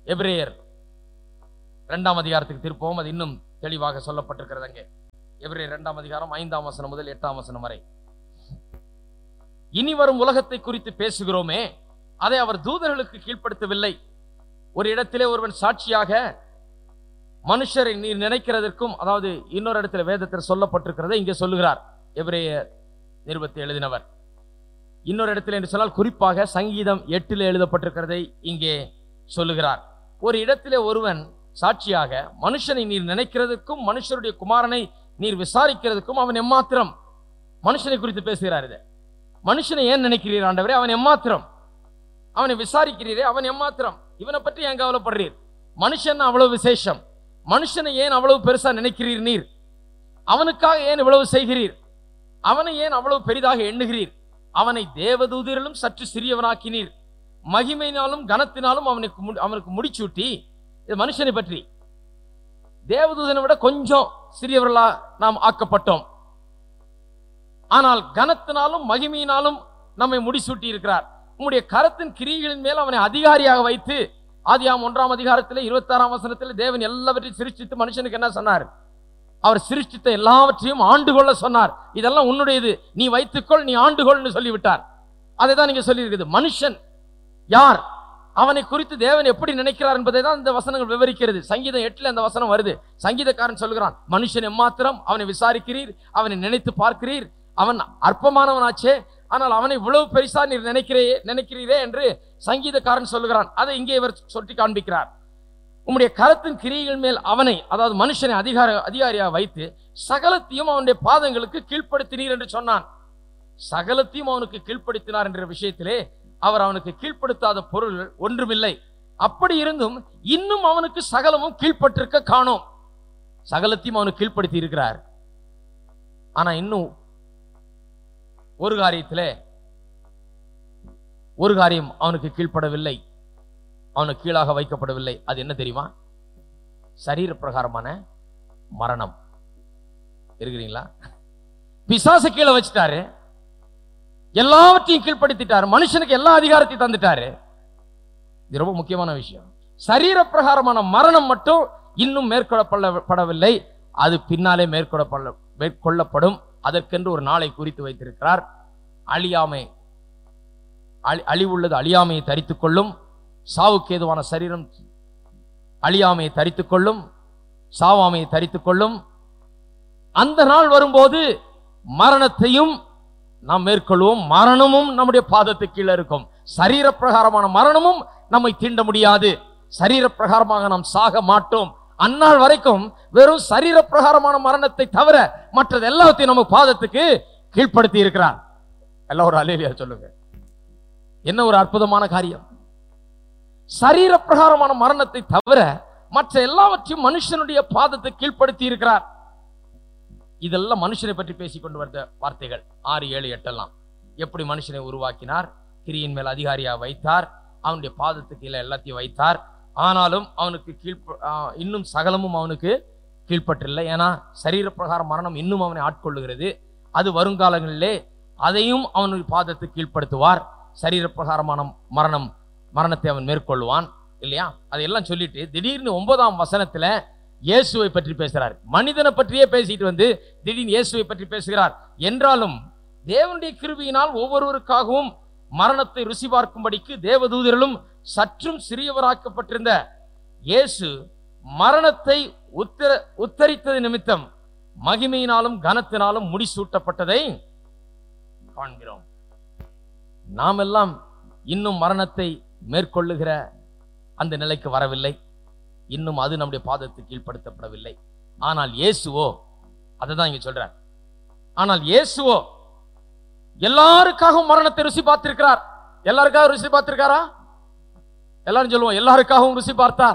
எபிரேயர் இரண்டாம் அதிகாரத்துக்கு திருப்பவும் அது இன்னும் தெளிவாக சொல்லப்பட்டிருக்கிறது அங்கே எபிரேயர் இரண்டாம் அதிகாரம் ஐந்தாம் வசனம் முதல் எட்டாம் வசனம் வரை இனி வரும் உலகத்தை குறித்து பேசுகிறோமே அதை அவர் தூதர்களுக்கு கீழ்ப்படுத்தவில்லை ஒரு இடத்திலே ஒருவன் சாட்சியாக மனுஷரை நீர் நினைக்கிறதற்கும் அதாவது இன்னொரு இடத்துல வேதத்தில் சொல்லப்பட்டிருக்கிறதை இங்கே சொல்லுகிறார் எபிரேய நிருபத்தை எழுதினவர் இன்னொரு இடத்துல என்று சொன்னால் குறிப்பாக சங்கீதம் எட்டில் எழுதப்பட்டிருக்கிறதை இங்கே சொல்லுகிறார் ஒரு இடத்திலே ஒருவன் சாட்சியாக மனுஷனை நீர் நினைக்கிறதுக்கும் மனுஷருடைய குமாரனை நீர் விசாரிக்கிறதுக்கும் அவன் எம்மாத்திரம் மனுஷனை குறித்து பேசுகிறார் இதை மனுஷனை ஏன் நினைக்கிறீர் ஆண்டவரே அவன் எம்மாத்திரம் அவனை விசாரிக்கிறீரே அவன் எம்மாத்திரம் இவனை பற்றி ஏன் கவலைப்படுறீர் மனுஷன் அவ்வளவு விசேஷம் மனுஷனை ஏன் அவ்வளவு பெருசா நினைக்கிறீர் நீர் அவனுக்காக ஏன் இவ்வளவு செய்கிறீர் அவனை ஏன் அவ்வளவு பெரிதாக எண்ணுகிறீர் அவனை தேவதூதரிலும் சற்று சிறியவனாக்கினீர் மகிமையினாலும் கனத்தினாலும் அவனுக்கு மு- அவனுக்கு முடிச்சூட்டி இது மனுஷனை பற்றி தேவதூதனை விட கொஞ்சம் சிறியவர்களா நாம் ஆக்கப்பட்டோம் ஆனால் கனத்தினாலும் மகிமையினாலும் நம்மை முடிசூட்டி இருக்கிறார் உம்முடைய கரத்தின் கிரியைகளின் மேல் அவனை அதிகாரியாக வைத்து ஆதியாம் ஒன்றாம் அதிகாரத்தில் இருபத்தாறாம் வசனத்தில் தேவன் எல்லாவற்றையும் சிருஷ்டித்து மனுஷனுக்கு என்ன சொன்னார் அவர் சிருஷ்டித்த எல்லாவற்றையும் ஆண்டு கொள்ள சொன்னார் இதெல்லாம் உன்னுடையது நீ வைத்துக்கொள் நீ ஆண்டுகொள்னு சொல்லிவிட்டார் அதை தான் நீங்க சொல்லியிருக்குது மனுஷன் யார் அவனை குறித்து தேவன் எப்படி நினைக்கிறார் என்பதை தான் இந்த வசனங்கள் விவரிக்கிறது சங்கீதம் எட்டுல அந்த வசனம் வருது சங்கீதக்காரன் சொல்கிறான் மனுஷன் எம்மாத்திரம் அவனை விசாரிக்கிறீர் அவனை நினைத்து பார்க்கிறீர் அவன் அற்பமானவனாச்சே ஆனால் அவனை இவ்வளவு பெரிசா நீர் நினைக்கிறே நினைக்கிறீரே என்று சங்கீதக்காரன் சொல்லுகிறான் அதை இங்கே இவர் சொல்லி காண்பிக்கிறார் உம்முடைய கரத்தின் கிரியைகள் மேல் அவனை அதாவது மனுஷனை அதிகார அதிகாரியாக வைத்து சகலத்தையும் அவனுடைய பாதங்களுக்கு கீழ்ப்படுத்தினீர் என்று சொன்னான் சகலத்தையும் அவனுக்கு கீழ்ப்படுத்தினார் என்ற விஷயத்திலே அவர் அவனுக்கு கீழ்ப்படுத்தாத பொருள் ஒன்றுமில்லை அப்படி இருந்தும் இன்னும் அவனுக்கு சகலமும் கீழ்ப்பட்டிருக்க காணோம் சகலத்தையும் அவனுக்கு கீழ்ப்படுத்தி இருக்கிறார் ஆனா இன்னும் ஒரு காரியத்திலே ஒரு காரியம் அவனுக்கு கீழ்ப்படவில்லை அவனுக்கு கீழாக வைக்கப்படவில்லை அது என்ன தெரியுமா சரீர பிரகாரமான மரணம் இருக்கிறீங்களா பிசாசு கீழே வச்சுட்டாரு எல்லாவற்றையும் கீழ்ப்படுத்திட்டாரு மனுஷனுக்கு எல்லா அதிகாரத்தையும் தந்துட்டாரு இது ரொம்ப முக்கியமான விஷயம் சரீர பிரகாரமான மரணம் மட்டும் இன்னும் மேற்கொள்ளப்பட படவில்லை அது பின்னாலே மேற்கொள்ளப்பட மேற்கொள்ளப்படும் அதற்கென்று ஒரு நாளை குறித்து வைத்திருக்கிறார் அழியாமை அழி அழிவுள்ளது அழியாமையை தரித்துக் கொள்ளும் சாவுக்கு ஏதுவான சரீரம் அழியாமையை தரித்துக் கொள்ளும் சாவாமையை தரித்துக் கொள்ளும் அந்த நாள் வரும்போது மரணத்தையும் நாம் மேற்கொள்வோம் மரணமும் நம்முடைய பாதத்துக்கு கீழே இருக்கும் சரீர பிரகாரமான மரணமும் நம்மை தீண்ட முடியாது சரீர பிரகாரமாக நாம் சாக மாட்டோம் அந்நாள் வரைக்கும் வெறும் சரீர பிரகாரமான மரணத்தை தவிர மற்றது எல்லாத்தையும் நம்ம பாதத்துக்கு கீழ்ப்படுத்தி இருக்கிறார் எல்லாம் ஒரு அலேலியா சொல்லுங்க என்ன ஒரு அற்புதமான காரியம் சரீர பிரகாரமான மரணத்தை தவிர மற்ற எல்லாவற்றையும் மனுஷனுடைய பாதத்தை கீழ்ப்படுத்தி இருக்கிறார் இதெல்லாம் மனுஷனை பற்றி பேசிக் கொண்டு வந்த வார்த்தைகள் ஆறு ஏழு எட்டெல்லாம் எப்படி மனுஷனை உருவாக்கினார் கிரியின் மேல் அதிகாரியா வைத்தார் அவனுடைய பாதத்துக்கு கீழே எல்லாத்தையும் வைத்தார் ஆனாலும் அவனுக்கு கீழ் இன்னும் சகலமும் அவனுக்கு கீழ்ப்பற்றில்லை ஏன்னா சரீர பிரகாரம் மரணம் இன்னும் அவனை ஆட்கொள்ளுகிறது அது வருங்காலங்களிலே அதையும் அவனுடைய பாதத்துக்கு கீழ்ப்படுத்துவார் சரீர பிரகாரமான மரணம் மரணத்தை அவன் மேற்கொள்வான் இல்லையா அதையெல்லாம் சொல்லிட்டு திடீர்னு ஒன்பதாம் வசனத்துல இயேசுவை பற்றி பேசுகிறார் மனிதனை பற்றியே பேசிட்டு வந்து திடீர்னு இயேசுவை பற்றி பேசுகிறார் என்றாலும் தேவனுடைய கிருபியினால் ஒவ்வொருவருக்காகவும் மரணத்தை ருசி பார்க்கும்படிக்கு தேவதூதர்களும் சற்றும் சிறியவராக்கப்பட்டிருந்த இயேசு மரணத்தை உத்தர உத்தரித்தது நிமித்தம் மகிமையினாலும் கனத்தினாலும் முடிசூட்டப்பட்டதை காண்கிறோம் நாம் எல்லாம் இன்னும் மரணத்தை மேற்கொள்ளுகிற அந்த நிலைக்கு வரவில்லை இன்னும் அது நம்முடைய பாதத்துக்கு கீழ்ப்படுத்தப்படவில்லை ஆனால் இயேசுவோ அதை தான் இங்க சொல்றார் ஆனால் இயேசுவோ எல்லாருக்காகவும் மரணத்தை ருசி பார்த்திருக்கிறார் எல்லாருக்காக ருசி பார்த்திருக்காரா எல்லாரும் சொல்லுவோம் எல்லாருக்காகவும் ருசி பார்த்தார்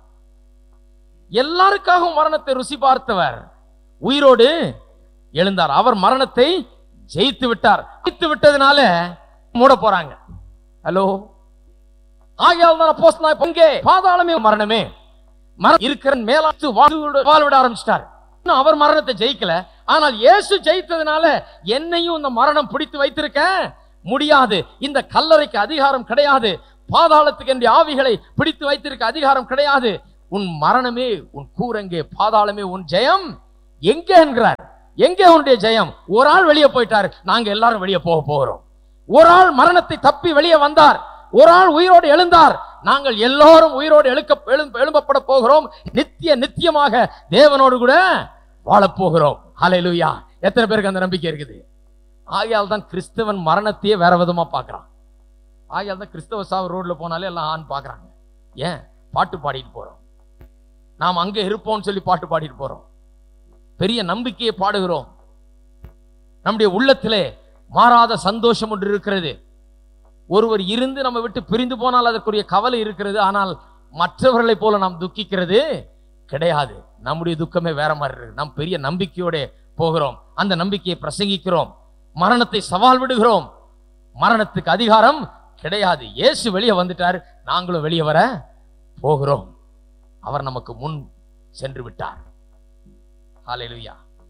எல்லாருக்காகவும் மரணத்தை ருசி பார்த்தவர் உயிரோடு எழுந்தார் அவர் மரணத்தை ஜெயித்து விட்டார் ஜெயித்து விட்டதுனால மூட போறாங்க ஹலோ ஆகையால் தான் அப்போஸ்தலனாகிய பங்கே பாதாளமே மரணமே மரணம் இருக்கிற மேலாத்து வாழ்விட ஆரம்பிச்சிட்டார் இன்னும் அவர் மரணத்தை ஜெயிக்கல ஆனால் இயேசு ஜெயித்ததுனால என்னையும் இந்த மரணம் பிடித்து வைத்திருக்க முடியாது இந்த கல்லறைக்கு அதிகாரம் கிடையாது பாதாளத்துக்கு என்ற ஆவிகளை பிடித்து வைத்திருக்க அதிகாரம் கிடையாது உன் மரணமே உன் கூரங்கே பாதாளமே உன் ஜெயம் எங்கே என்கிறார் எங்கே உன்னுடைய ஜெயம் ஒரு ஆள் வெளியே போயிட்டார் நாங்க எல்லாரும் வெளியே போக போகிறோம் ஒரு ஆள் மரணத்தை தப்பி வெளியே வந்தார் ஒரு ஆள் உயிரோடு எழுந்தார் நாங்கள் எல்லாரும் உயிரோடு எழுக்க எழும்ப- எழும்பப்பட போகிறோம் நித்திய நித்தியமாக தேவனோடு கூட வாழப் போகிறோம் ஹalleluya எத்தனை பேருக்கு அந்த நம்பிக்கை இருக்குது ஆகையால் தான் கிறிஸ்தவன் மரணத்தையே வேற விதமா பார்க்கறான் ஆகையால் தான் கிறிஸ்தவ சாவு ரோட்ல போனாலே எல்லாம் ஆண் பார்க்கறாங்க ஏன் பாட்டு பாடிட்டு போறோம் நாம் அங்கே இருப்போம்னு சொல்லி பாட்டு பாடிட்டு போறோம் பெரிய நம்பிக்கையை பாடுகிறோம் நம்முடைய உள்ளத்திலே மாறாத சந்தோஷம் ஒன்று இருக்கிறது ஒருவர் இருந்து நம்ம விட்டு பிரிந்து போனால் அதற்குரிய கவலை இருக்கிறது ஆனால் மற்றவர்களைப் போல நாம் துக்கிக்கிறது கிடையாது நம்முடைய துக்கமே வேற மாதிரி இருக்கு நாம் பெரிய நம்பிக்கையோட போகிறோம் அந்த நம்பிக்கையை பிரசங்கிக்கிறோம் மரணத்தை சவால் விடுகிறோம் மரணத்துக்கு அதிகாரம் கிடையாது இயேசு வெளியே வந்துட்டார் நாங்களும் வெளியே வர போகிறோம் அவர் நமக்கு முன் சென்று விட்டார் ஹalleluya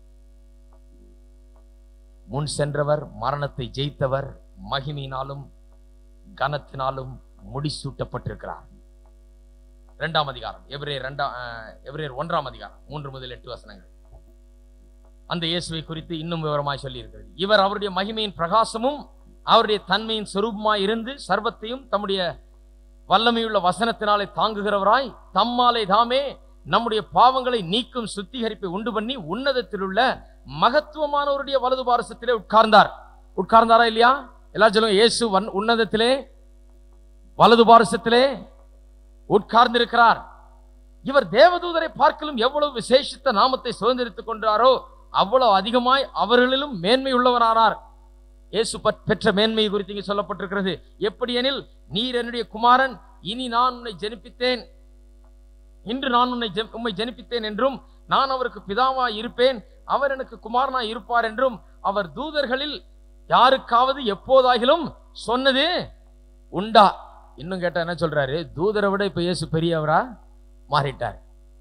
முன் சென்றவர் மரணத்தை ஜெயித்தவர் மகிமையினாலும் கனத்தினாலும் முடிசூட்டப்பட்டிருக்கிறார் இரண்டாம் அதிகாரம் எபிரேயர் இரண்டாம் அஹ், எபிரேயர் ஒன்றாம் அதிகாரம் மூன்று முதல் எட்டு வசனங்கள் அந்த இயேசுவை குறித்து இன்னும் விவரமாய் சொல்லியிருக்கிறது இவர் அவருடைய மகிமையின் பிரகாசமும் அவருடைய தன்மையின் சொரூபமாய் இருந்து சர்வத்தையும் தம்முடைய வல்லமையுள்ள வசனத்தினாலே தாங்குகிறவராய் தம்மாலே தாமே நம்முடைய பாவங்களை நீக்கும் சுத்திகரிப்பை உண்டு பண்ணி உன்னதத்தில் உள்ள மகத்துவமானவருடைய வலது பாரசத்திலே உட்கார்ந்தார் உட்கார்ந்தாரா இல்லையா எல்லாரும் சொல்லுங்க இயேசு வன் உன்னதத்திலே வலது பாரசத்திலே உட்கார்ந்திருக்கிறார் இவர் தேவதூதரை பார்க்கலும் எவ்வளவு விசேஷித்த நாமத்தை சுதந்திரித்துக் கொண்டாரோ அவ்வளவு அதிகமாய் அவர்களிலும் மேன்மை உள்ளவரானார் இயேசு பற்- பெற்ற மேன்மை குறித்து இங்கே சொல்லப்பட்டிருக்கிறது எப்படி எனில் நீர் என்னுடைய குமாரன் இனி நான் உன்னை ஜெனிப்பித்தேன் இன்று நான் உன்னை ஜெ- உம்மை ஜெனிப்பித்தேன் என்றும் நான் அவருக்கு பிதாவாய் இருப்பேன் அவர் எனக்கு குமாரனாய் இருப்பார் என்றும் அவர் தூதர்களில் யாருக்காவது எப்போதாகிலும் சொன்னது உண்டா இன்னும் கேட்டா என்ன சொல்றாரு தூதரை விட இப்ப இயேசு பெரியவரா மாறிட்டார்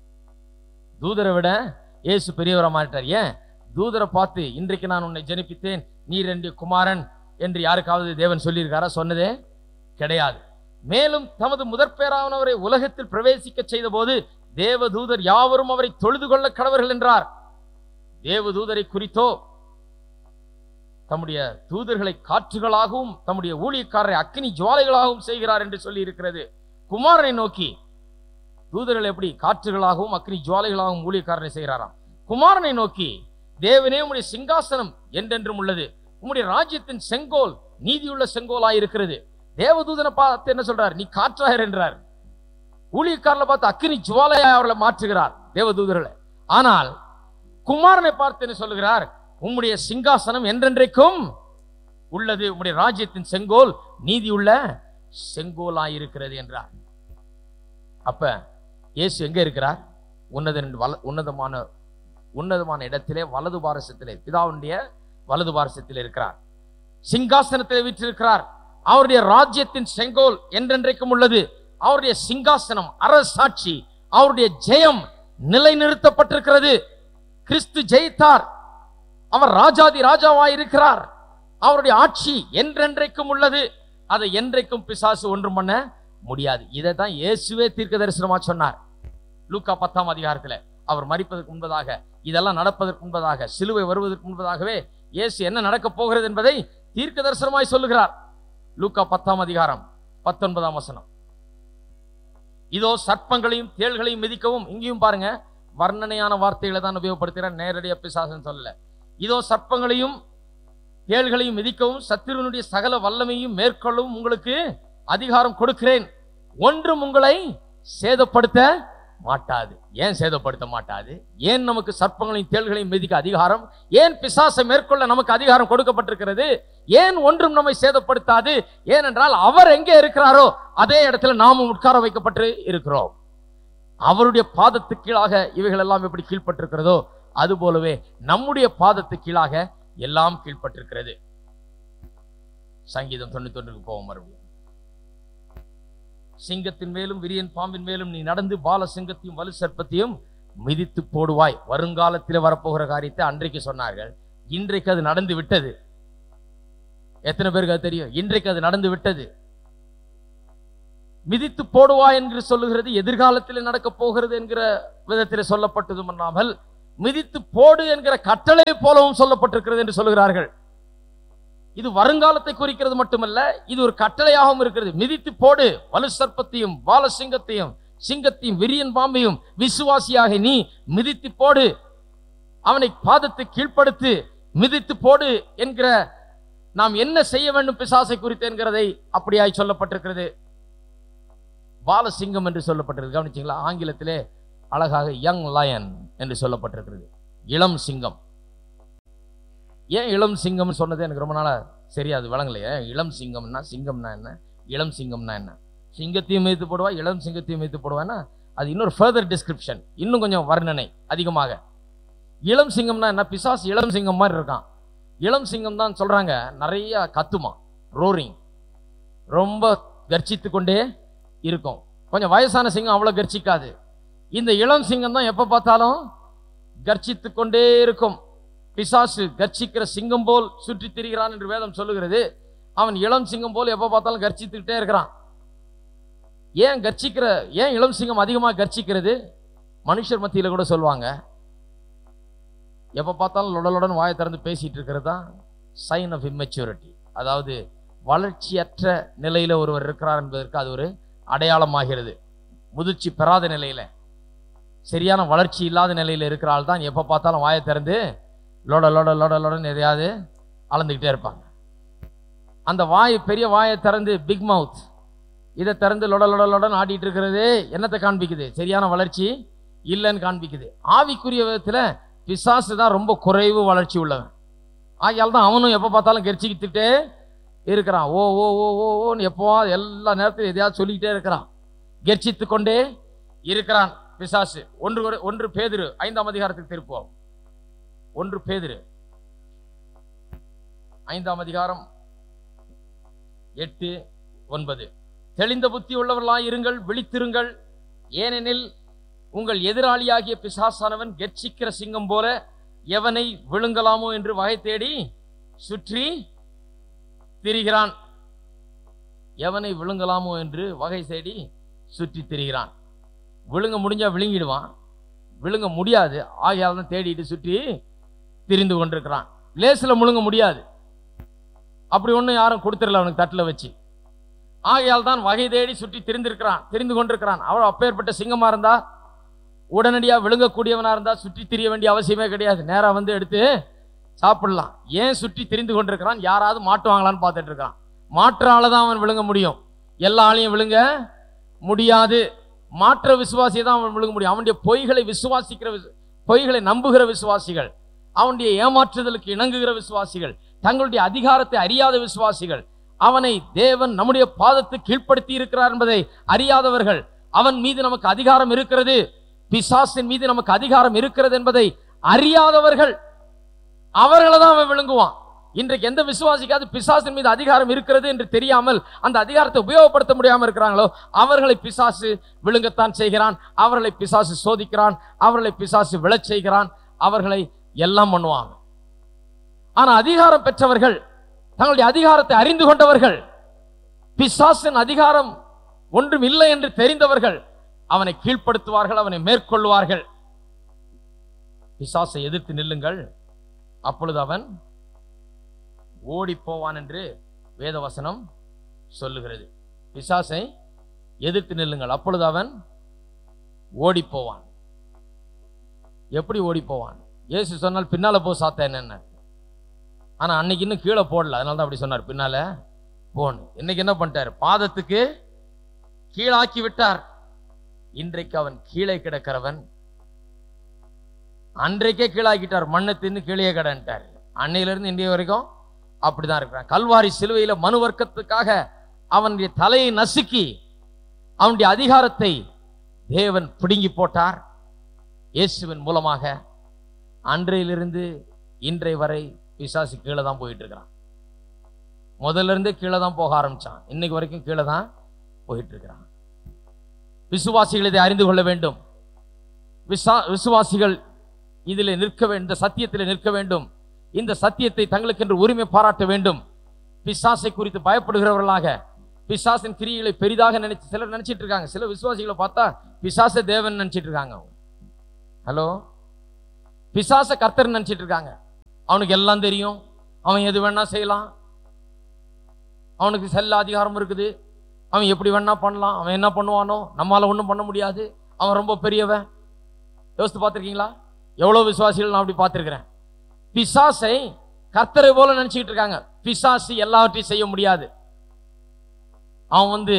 தூதரை விட இயேசு பெரியவரா மாறிட்டார் ஏன் தூதரை பார்த்து இன்றைக்கு நான் உன்னை ஜெனிப்பித்தேன் நீர் என்னுடைய குமாரன் என்று யாருக்காவது தேவன் சொல்லியிருக்காரா சொன்னதே கிடையாது மேலும் தமது முதற்பேரானவரை உலகத்தில் பிரவேசிக்க செய்த போது தேவதூதர் யாவரும் அவரை தொழுது கொள்ள கடவர்கள் என்றார் தேவதூதரை குறித்தோ தம்முடைய தூதர்களை காற்றுகளாகவும் தம்முடைய ஊழியக்காரரை அக்கினி ஜுவாலைகளாகவும் செய்கிறார் என்று சொல்லி இருக்கிறது குமாரனை நோக்கி தூதர்கள் எப்படி காற்றுகளாகவும் அக்கினி ஜுவாலைகளாகவும் ஊழியக்காரனை செய்கிறாராம் குமாரனை நோக்கி தேவனே உம்முடைய சிங்காசனம் என்றென்றும் உள்ளது உம்முடைய ராஜ்யத்தின் செங்கோல் நீதியுள்ள செங்கோலாய் இருக்கிறது தேவதூதனை பார்த்து என்ன சொல்றார் நீ காற்றாயர் என்றார் ஊழியக்காரனை பார்த்து அக்கினி ஜுவாலையாய் அவர்களை மாற்றுகிறார் தேவதூதர்களை ஆனால் குமாரனை பார்த்து என்ன சொல்லுகிறார் உம்முடைய சிங்காசனம் என்றென்றைக்கும் உள்ளது உம்முடைய ராஜ்யத்தின் செங்கோல் நீதியுள்ள செங்கோலாய் இருக்கிறது என்றார் அப்ப இயேசு எங்க இருக்கிறார் உன்னதன் வல உன்னதமான உன்னதமான இடத்திலே வலது பாரசத்திலே பிதாவுடைய வலது பாரசத்திலே இருக்கிறார் சிங்காசனத்திலே வீற்றிருக்கிறார் அவருடைய ராஜ்யத்தின் செங்கோல் என்றென்றைக்கும் உள்ளது அவருடைய சிங்காசனம் அரசாட்சி அவருடைய ஜெயம் நிலைநிறுத்தப்பட்டிருக்கிறது கிறிஸ்து ஜெயித்தார் அவர் ராஜாதி ராஜாவாய் இருக்கிறார் அவருடைய ஆட்சி என்றென்றைக்கும் உள்ளது அதை என்றைக்கும் பிசாசு ஒன்றும் பண்ண முடியாது இதை தான் இயேசுவே தீர்க்க தரிசனமா சொன்னார் லூக்கா பத்தாம் அதிகாரத்துல அவர் மரிப்பதற்கு முன்பதாக இதெல்லாம் நடப்பதற்கு முன்பதாக சிலுவை வருவதற்கு முன்பதாகவே இயேசு என்ன நடக்கப் போகிறது என்பதை தீர்க்க தரிசனமாய் சொல்லுகிறார் லூக்கா பத்தாம் அதிகாரம் பத்தொன்பதாம் வசனம் இதோ சர்ப்பங்களையும் தேள்களையும் மிதிக்கவும் இங்கேயும் பாருங்க வர்ணனையான வார்த்தைகளை தான் உபயோகப்படுத்துகிறேன் நேரடியாக பிசாசன் சொல்லல இதோ சர்ப்பங்களையும் தேள்களையும் மிதிக்கவும் சத்துருவனுடைய சகல வல்லமையும் மேற்கொள்ளவும் உங்களுக்கு அதிகாரம் கொடுக்கிறேன் ஒன்றும் உங்களை சேதப்படுத்த மாட்டாது ஏன் சேதப்படுத்த மாட்டாது ஏன் நமக்கு சர்ப்பங்களையும் தேள்களையும் மிதிக்க அதிகாரம் ஏன் பிசாசை மேற்கொள்ள நமக்கு அதிகாரம் கொடுக்கப்பட்டிருக்கிறது ஏன் ஒன்றும் நம்மை சேதப்படுத்தாது ஏனென்றால் அவர் எங்கே இருக்கிறாரோ அதே இடத்துல நாமும் உட்கார வைக்கப்பட்டு இருக்கிறோம் அவருடைய பாதத்து கீழாக இவைகள் எல்லாம் எப்படி கீழ்ப்பட்டிருக்கிறதோ அது போலவே நம்முடைய பாதத்து கீழாக எல்லாம் கீழ்ப்பட்டிருக்கிறது சங்கீதம் தொண்ணூத்தி ஒன்றுக்கு போவோம் மறுபடியும் சிங்கத்தின் மேலும் விரியன் பாம்பின் மேலும் நீ நடந்து பால சிங்கத்தையும் வலு சர்ப்பத்தையும் மிதித்து போடுவாய் வருங்காலத்தில் வரப்போகிற காரியத்தை அன்றைக்கு சொன்னார்கள் இன்றைக்கு அது நடந்து விட்டது எத்தனை பேருக்கு அது தெரியும் இன்றைக்கு அது நடந்து விட்டது மிதித்து போடுவா என்று சொல்லுகிறது எதிர்காலத்தில் நடக்க போகிறது என்கிற விதத்தில் சொல்லப்பட்டதும் அல்லாமல் மிதித்து போடு என்கிற கட்டளை போலவும் சொல்லப்பட்டிருக்கிறது என்று சொல்லுகிறார்கள் இது வருங்காலத்தை குறிக்கிறது மட்டுமல்ல இது ஒரு கட்டளையாகவும் இருக்கிறது மிதித்து போடு வலு சர்ப்பத்தையும் பால சிங்கத்தையும் சிங்கத்தையும் விரியன் பாம்பையும் விசுவாசியாக நீ மிதித்து போடு அவனை பாதத்தை கீழ்ப்படுத்து மிதித்து போடு என்கிற நாம் என்ன செய்ய வேண்டும் பிசாசை குறித்து என்கிறதை அப்படியாய் சொல்லப்பட்டிருக்கிறது பாலசிங்கம் என்று சொல்லப்பட்டிருக்கு கவனிச்சிங்களா ஆங்கிலத்திலே அழகாக யங் லயன் என்று சொல்லப்பட்டிருக்கிறது இளம் சிங்கம் ஏன் இளம் சிங்கம் சொன்னது எனக்கு ரொம்ப நாளா சரியா அது விளங்கலையே இளம் சிங்கம்னா சிங்கம்னா என்ன இளம் சிங்கம்னா என்ன சிங்கத்தையும் மேய்த்து போடுவா இளம் சிங்கத்தையும் மேய்த்து போடுவான்னா அது இன்னொரு ஃபர்தர் டிஸ்கிரிப்ஷன் இன்னும் கொஞ்சம் வர்ணனை அதிகமாக இளம் சிங்கம்னா என்ன பிசாஸ் இளம் சிங்கம் மாதிரி இருக்கான் இளம் சிங்கம் தான் சொல்றாங்க நிறைய கத்துமா ரோரிங் ரொம்ப கர்ச்சித்து கொண்டே இருக்கும் கொஞ்சம் வயசான சிங்கம் அவ்வளோ கர்ச்சிக்காது இந்த இளம் சிங்கம் தான் எப்போ பார்த்தாலும் கர்ச்சித்து கொண்டே இருக்கும் பிசாசு கர்ச்சிக்கிற சிங்கம் போல் சுற்றி திரிகிறான் என்று வேதம் சொல்லுகிறது அவன் இளம் சிங்கம் போல் எப்போ பார்த்தாலும் கர்ச்சித்துக்கிட்டே இருக்கிறான் ஏன் கர்ச்சிக்கிற ஏன் இளம் சிங்கம் அதிகமாக கர்ச்சிக்கிறது மனுஷர் மத்தியில் கூட சொல்லுவாங்க எப்போ பார்த்தாலும் லொடலுடன் வாயை திறந்து பேசிட்டு இருக்கிறது தான் சைன் ஆஃப் இம்மெச்சூரிட்டி அதாவது வளர்ச்சியற்ற நிலையில் ஒருவர் இருக்கிறார் என்பதற்கு அது ஒரு அடையாளமாகிறது முதிர்ச்சி பெறாத நிலையில சரியான வளர்ச்சி இல்லாத நிலையில் இருக்கிற ஆள் தான் எப்போ பார்த்தாலும் வாயை திறந்து லொட லொட லொட லொடன்னு எதையாவது அளந்துக்கிட்டே இருப்பாங்க அந்த வாய் பெரிய வாயை திறந்து பிக் மவுத் இதை திறந்து லொட லொட லொடன்னு ஆடிட்டு இருக்கிறது என்னத்தை காண்பிக்குது சரியான வளர்ச்சி இல்லைன்னு காண்பிக்குது ஆவிக்குரிய விதத்தில் பிசாசு தான் ரொம்ப குறைவு வளர்ச்சி உள்ளவன் ஆகையால் தான் அவனும் எப்போ பார்த்தாலும் கெரிச்சிக்கிட்டுட்டே இருக்கிறான் ஓ ஓ ஓ ஓ ஓன்னு எப்போ எல்லா நேரத்திலும் எதையாவது சொல்லிக்கிட்டே இருக்கிறான் கெர்ச்சித்து கொண்டே இருக்கிறான் பிசாசு ஒன்று ஒரு- ஒன்று பேதுரு ஐந்தாம் அதிகாரத்துக்கு திருப்போம் ஒன்று பேதுரு ஐந்தாம் அதிகாரம் எட்டு ஒன்பது தெளிந்த புத்தி உள்ளவர்களாய் இருங்கள் விழித்திருங்கள் ஏனெனில் உங்கள் எதிராளியாகிய பிசாசானவன் கெர்ச்சிக்கிற சிங்கம் போல எவனை விழுங்கலாமோ என்று வகை தேடி சுற்றி திரிகிறான் எவனை விழுங்கலாமோ என்று வகை தேடி சுற்றி திரிகிறான் விழுங்க முடிஞ்சா விழுங்கிடுவான் விழுங்க முடியாது ஆகையால் தான் தேடிட்டு சுற்றி திரிந்து கொண்டிருக்கிறான் லேசில் முழுங்க முடியாது அப்படி ஒன்றும் யாரும் கொடுத்துடல அவனுக்கு தட்டில் வச்சு ஆகையால் தான் வகை தேடி சுற்றி திரிந்திருக்கிறான் தெரிந்து கொண்டிருக்கிறான் அவன் அப்பேற்பட்ட சிங்கமா இருந்தா உடனடியாக விழுங்கக்கூடியவனா இருந்தா சுற்றி திரிய வேண்டிய அவசியமே கிடையாது நேரா வந்து எடுத்து சாப்பிடலாம் ஏன் சுற்றி திரிந்து கொண்டிருக்கிறான் யாராவது மாட்டுவாங்களான்னு பார்த்துட்டு இருக்கான் மாற்றால தான் அவன் விழுங்க முடியும் எல்லா ஆளையும் விழுங்க முடியாது மாற்ற விசுவாசியை தான் அவன் விழுங்க முடியும் அவனுடைய பொய்களை விசுவாசிக்கிற விசு- பொய்களை நம்புகிற விசுவாசிகள் அவனுடைய ஏமாற்றுதலுக்கு இணங்குகிற விசுவாசிகள் தங்களுடைய அதிகாரத்தை அறியாத விசுவாசிகள் அவனை தேவன் நம்முடைய பாதத்தை கீழ்ப்படுத்தி இருக்கிறார் என்பதை அறியாதவர்கள் அவன் மீது நமக்கு அதிகாரம் இருக்கிறது பிசாசின் மீது நமக்கு அதிகாரம் இருக்கிறது என்பதை அறியாதவர்கள் அவர்களை தான் அவன் விழுங்குவான் இன்றைக்கு எந்த விசுவாசிக்காவது பிசாசின் மீது அதிகாரம் இருக்கிறது என்று தெரியாமல் அந்த அதிகாரத்தை உபயோகப்படுத்த முடியாமல் இருக்கிறாங்களோ அவர்களை பிசாசு விழுங்கத்தான் செய்கிறான் அவர்களை பிசாசு சோதிக்கிறான் அவர்களை பிசாசு விழச் செய்கிறான் அவர்களை எல்லாம் பண்ணுவாங்க ஆனா அதிகாரம் பெற்றவர்கள் தங்களுடைய அதிகாரத்தை அறிந்து கொண்டவர்கள் பிசாசின் அதிகாரம் ஒன்றும் இல்லை என்று தெரிந்தவர்கள் அவனை கீழ்ப்படுத்துவார்கள் அவனை மேற்கொள்வார்கள் பிசாசை எதிர்த்து நில்லுங்கள் அப்பொழுது அவன் ஓடி போவான் என்று வேதவசனம் சொல்லுகிறது பிசாசை எதிர்த்து நில்லுங்கள் அப்பொழுது அவன் ஓடி போவான் எப்படி ஓடி போவான் இயேசு சொன்னால் பின்னால போ சாத்த என்னென்ன ஆனா அன்னைக்கு இன்னும் கீழே போடல அதனால தான் அப்படி சொன்னார் பின்னால போன் இன்னைக்கு என்ன பண்ணிட்டார் பாதத்துக்கு கீழாக்கி விட்டார் இன்றைக்கு அவன் கீழே கிடக்கிறவன் அன்றைக்கே கீழாக்கிட்டார் மண்ணை தின்னு கீழே கடன்ட்டார் அன்னையிலிருந்து இன்றைய வரைக்கும் அப்படிதான் இருக்கிறான் கல்வாரி சிலுவையில மனு வர்க்கத்துக்காக அவனுடைய தலையை நசுக்கி அவனுடைய அதிகாரத்தை தேவன் பிடுங்கி போட்டார் இயேசுவின் மூலமாக அன்றையிலிருந்து இன்றைய வரை பிசாசு கீழே தான் போயிட்டு இருக்கிறான் முதல்ல இருந்தே கீழே தான் போக ஆரம்பிச்சான் இன்னைக்கு வரைக்கும் கீழே தான் போயிட்டு இருக்கிறான் விசுவாசிகள் இதை அறிந்து கொள்ள வேண்டும் விசா விசுவாசிகள் இதில் நிற்க வேண்டும் இந்த சத்தியத்தில் நிற்க வேண்டும் இந்த சத்தியத்தை தங்களுக்கென்று உரிமை பாராட்ட வேண்டும் பிசாசை குறித்து பயப்படுகிறவர்களாக பிசாசின் கிரியைகளை பெரிதாக நினைச்சு சிலர் நினைச்சிட்டு இருக்காங்க சில விசுவாசிகளை பார்த்தா பிசாச தேவன் நினைச்சிட்டு இருக்காங்க ஹலோ பிசாச கர்த்தர் நினைச்சிட்டு இருக்காங்க அவனுக்கு எல்லாம் தெரியும் அவன் எது வேணா செய்யலாம் அவனுக்கு செல்ல அதிகாரம் இருக்குது அவன் எப்படி வேணா பண்ணலாம் அவன் என்ன பண்ணுவானோ நம்மால ஒன்றும் பண்ண முடியாது அவன் ரொம்ப பெரியவன் யோசித்து பார்த்துருக்கீங்களா எவ்வளோ விசுவாசிகள் நான் அப்படி பார்த்துருக்கிறேன் பிசாசை கர்த்தரை போல நினைச்சுக்கிட்டு இருக்காங்க பிசாசு எல்லாவற்றையும் செய்ய முடியாது அவன் வந்து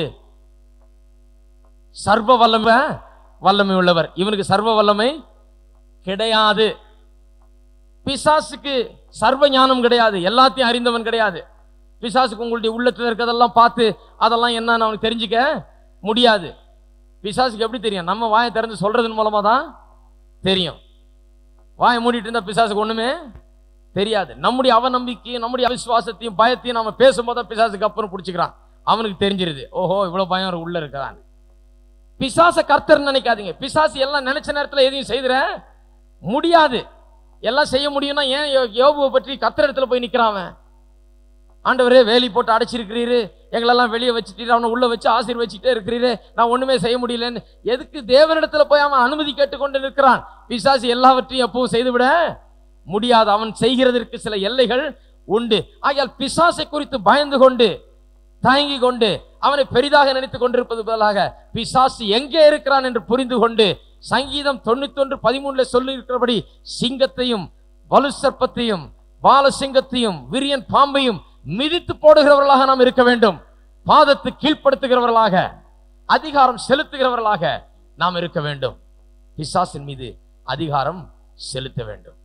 சர்வ வல்லமை வல்லமை உள்ளவர் இவனுக்கு சர்வ வல்லமை கிடையாது பிசாசுக்கு சர்வ ஞானம் கிடையாது எல்லாத்தையும் அறிந்தவன் கிடையாது பிசாசுக்கு உங்களுடைய உள்ளத்துல இருக்கிறதெல்லாம் பார்த்து அதெல்லாம் என்னன்னு அவனுக்கு தெரிஞ்சுக்க முடியாது பிசாசுக்கு எப்படி தெரியும் நம்ம வாயை திறந்து சொல்றதன் மூலமா தான் தெரியும் வாயை மூடிட்டு இருந்தா பிசாசுக்கு ஒண்ணுமே தெரியாது நம்முடைய அவநம்பிக்கையும் நம்முடைய அவிசுவாசத்தையும் பயத்தையும் நம்ம பேசும்போது தான் பிசாசுக்கு அப்புறம் பிடிச்சிக்கிறான் அவனுக்கு தெரிஞ்சிருது ஓஹோ இவ்வளவு பயம் அவருக்கு உள்ள இருக்கிறான் பிசாச கர்த்தர் நினைக்காதீங்க பிசாசு எல்லாம் நினைச்ச நேரத்துல எதையும் செய்திட முடியாது எல்லாம் செய்ய முடியும்னா ஏன் யோ- யோபுவை பற்றி கர்த்தர் இடத்துல போய் நிக்கிறான் அவன் ஆண்டவரே வேலி போட்டு அடைச்சிருக்கிறீரு எங்களெல்லாம் வெளியே வச்சுட்டு அவனை உள்ள வச்சு ஆசீர் வச்சுட்டே இருக்கிறீரு நான் ஒண்ணுமே செய்ய முடியலன்னு எதுக்கு தேவனிடத்துல போய் அவன் அனுமதி கேட்டுக்கொண்டு நிற்கிறான் பிசாசு எல்லாவற்றையும் எப்பவும் செய்துவிட முடியாது அவன் செய்கிறதற்கு சில எல்லைகள் உண்டு ஆகையால் பிசாசை குறித்து பயந்து கொண்டு தயங்கி கொண்டு அவனை பெரிதாக நினைத்துக் கொண்டிருப்பது பதிலாக பிசாசு எங்கே இருக்கிறான் என்று புரிந்து கொண்டு சங்கீதம் தொண்ணூத்தொன்று பதிமூணுல சொல்லி இருக்கிறபடி சிங்கத்தையும் வலு சர்ப்பத்தையும் பாலசிங்கத்தையும் விரியன் பாம்பையும் மிதித்து போடுகிறவர்களாக நாம் இருக்க வேண்டும் பாதத்து கீழ்ப்படுத்துகிறவர்களாக அதிகாரம் செலுத்துகிறவர்களாக நாம் இருக்க வேண்டும் பிசாசின் மீது அதிகாரம் செலுத்த வேண்டும்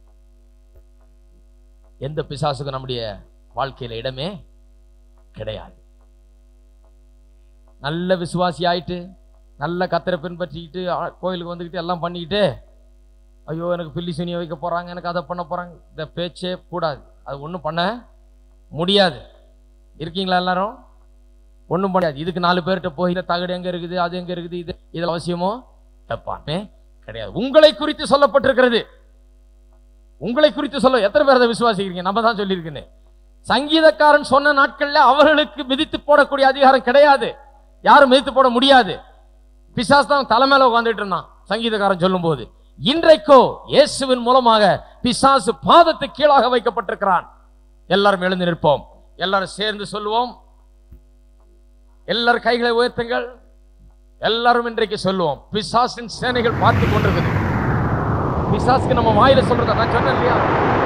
எந்த பிசாசுக்கும் நம்முடைய வாழ்க்கையில இடமே கிடையாது நல்ல விசுவாசி ஆயிட்டு நல்ல கத்தரை பின்பற்றிக்கிட்டு ஆ, கோயிலுக்கு வந்துக்கிட்டு எல்லாம் பண்ணிக்கிட்டு ஐயோ எனக்கு பில்லி சுனியை வைக்க போறாங்க எனக்கு அதை பண்ண போறாங்க இந்த பேச்சே கூடாது அது ஒன்றும் பண்ண முடியாது இருக்கீங்களா எல்லாரும் ஒன்றும் முடியாது இதுக்கு நாலு பேர்கிட்ட போய் இந்த தகடு எங்க இருக்குது அது எங்க இருக்குது இது இதில் அவசியமோ தப்பானே கிடையாது உங்களை குறித்து சொல்லப்பட்டிருக்கிறது உங்களை குறித்து சொல்ல எத்தனை பேர் அதை விசுவாசிக்கிறீங்க நம்ம தான் சொல்லியிருக்கேன்னு சங்கீதக்காரன் சொன்ன நாட்கள்ல அவர்களுக்கு மிதித்து போடக்கூடிய அதிகாரம் கிடையாது யாரும் மிதித்து போட முடியாது பிசாஸ் தான் தலை மேல உட்கார்ந்துட்டு இருந்தான் சங்கீதக்காரன் சொல்லும்போது இன்றைக்கோ இயேசுவின் மூலமாக பிசாசு பாதத்து கீழாக வைக்கப்பட்டிருக்கிறான் எல்லாரும் எழுந்து நிற்போம் எல்லாரும் சேர்ந்து சொல்லுவோம் எல்லாரும் கைகளை உயர்த்துங்கள் எல்லாரும் இன்றைக்கு சொல்லுவோம் பிசாசின் சேனைகள் பார்த்து கொண்டிருக்குது பிசாசுக்கு நம்ம வாயில சொல்றத நான் சொன்னேன் இல்லையா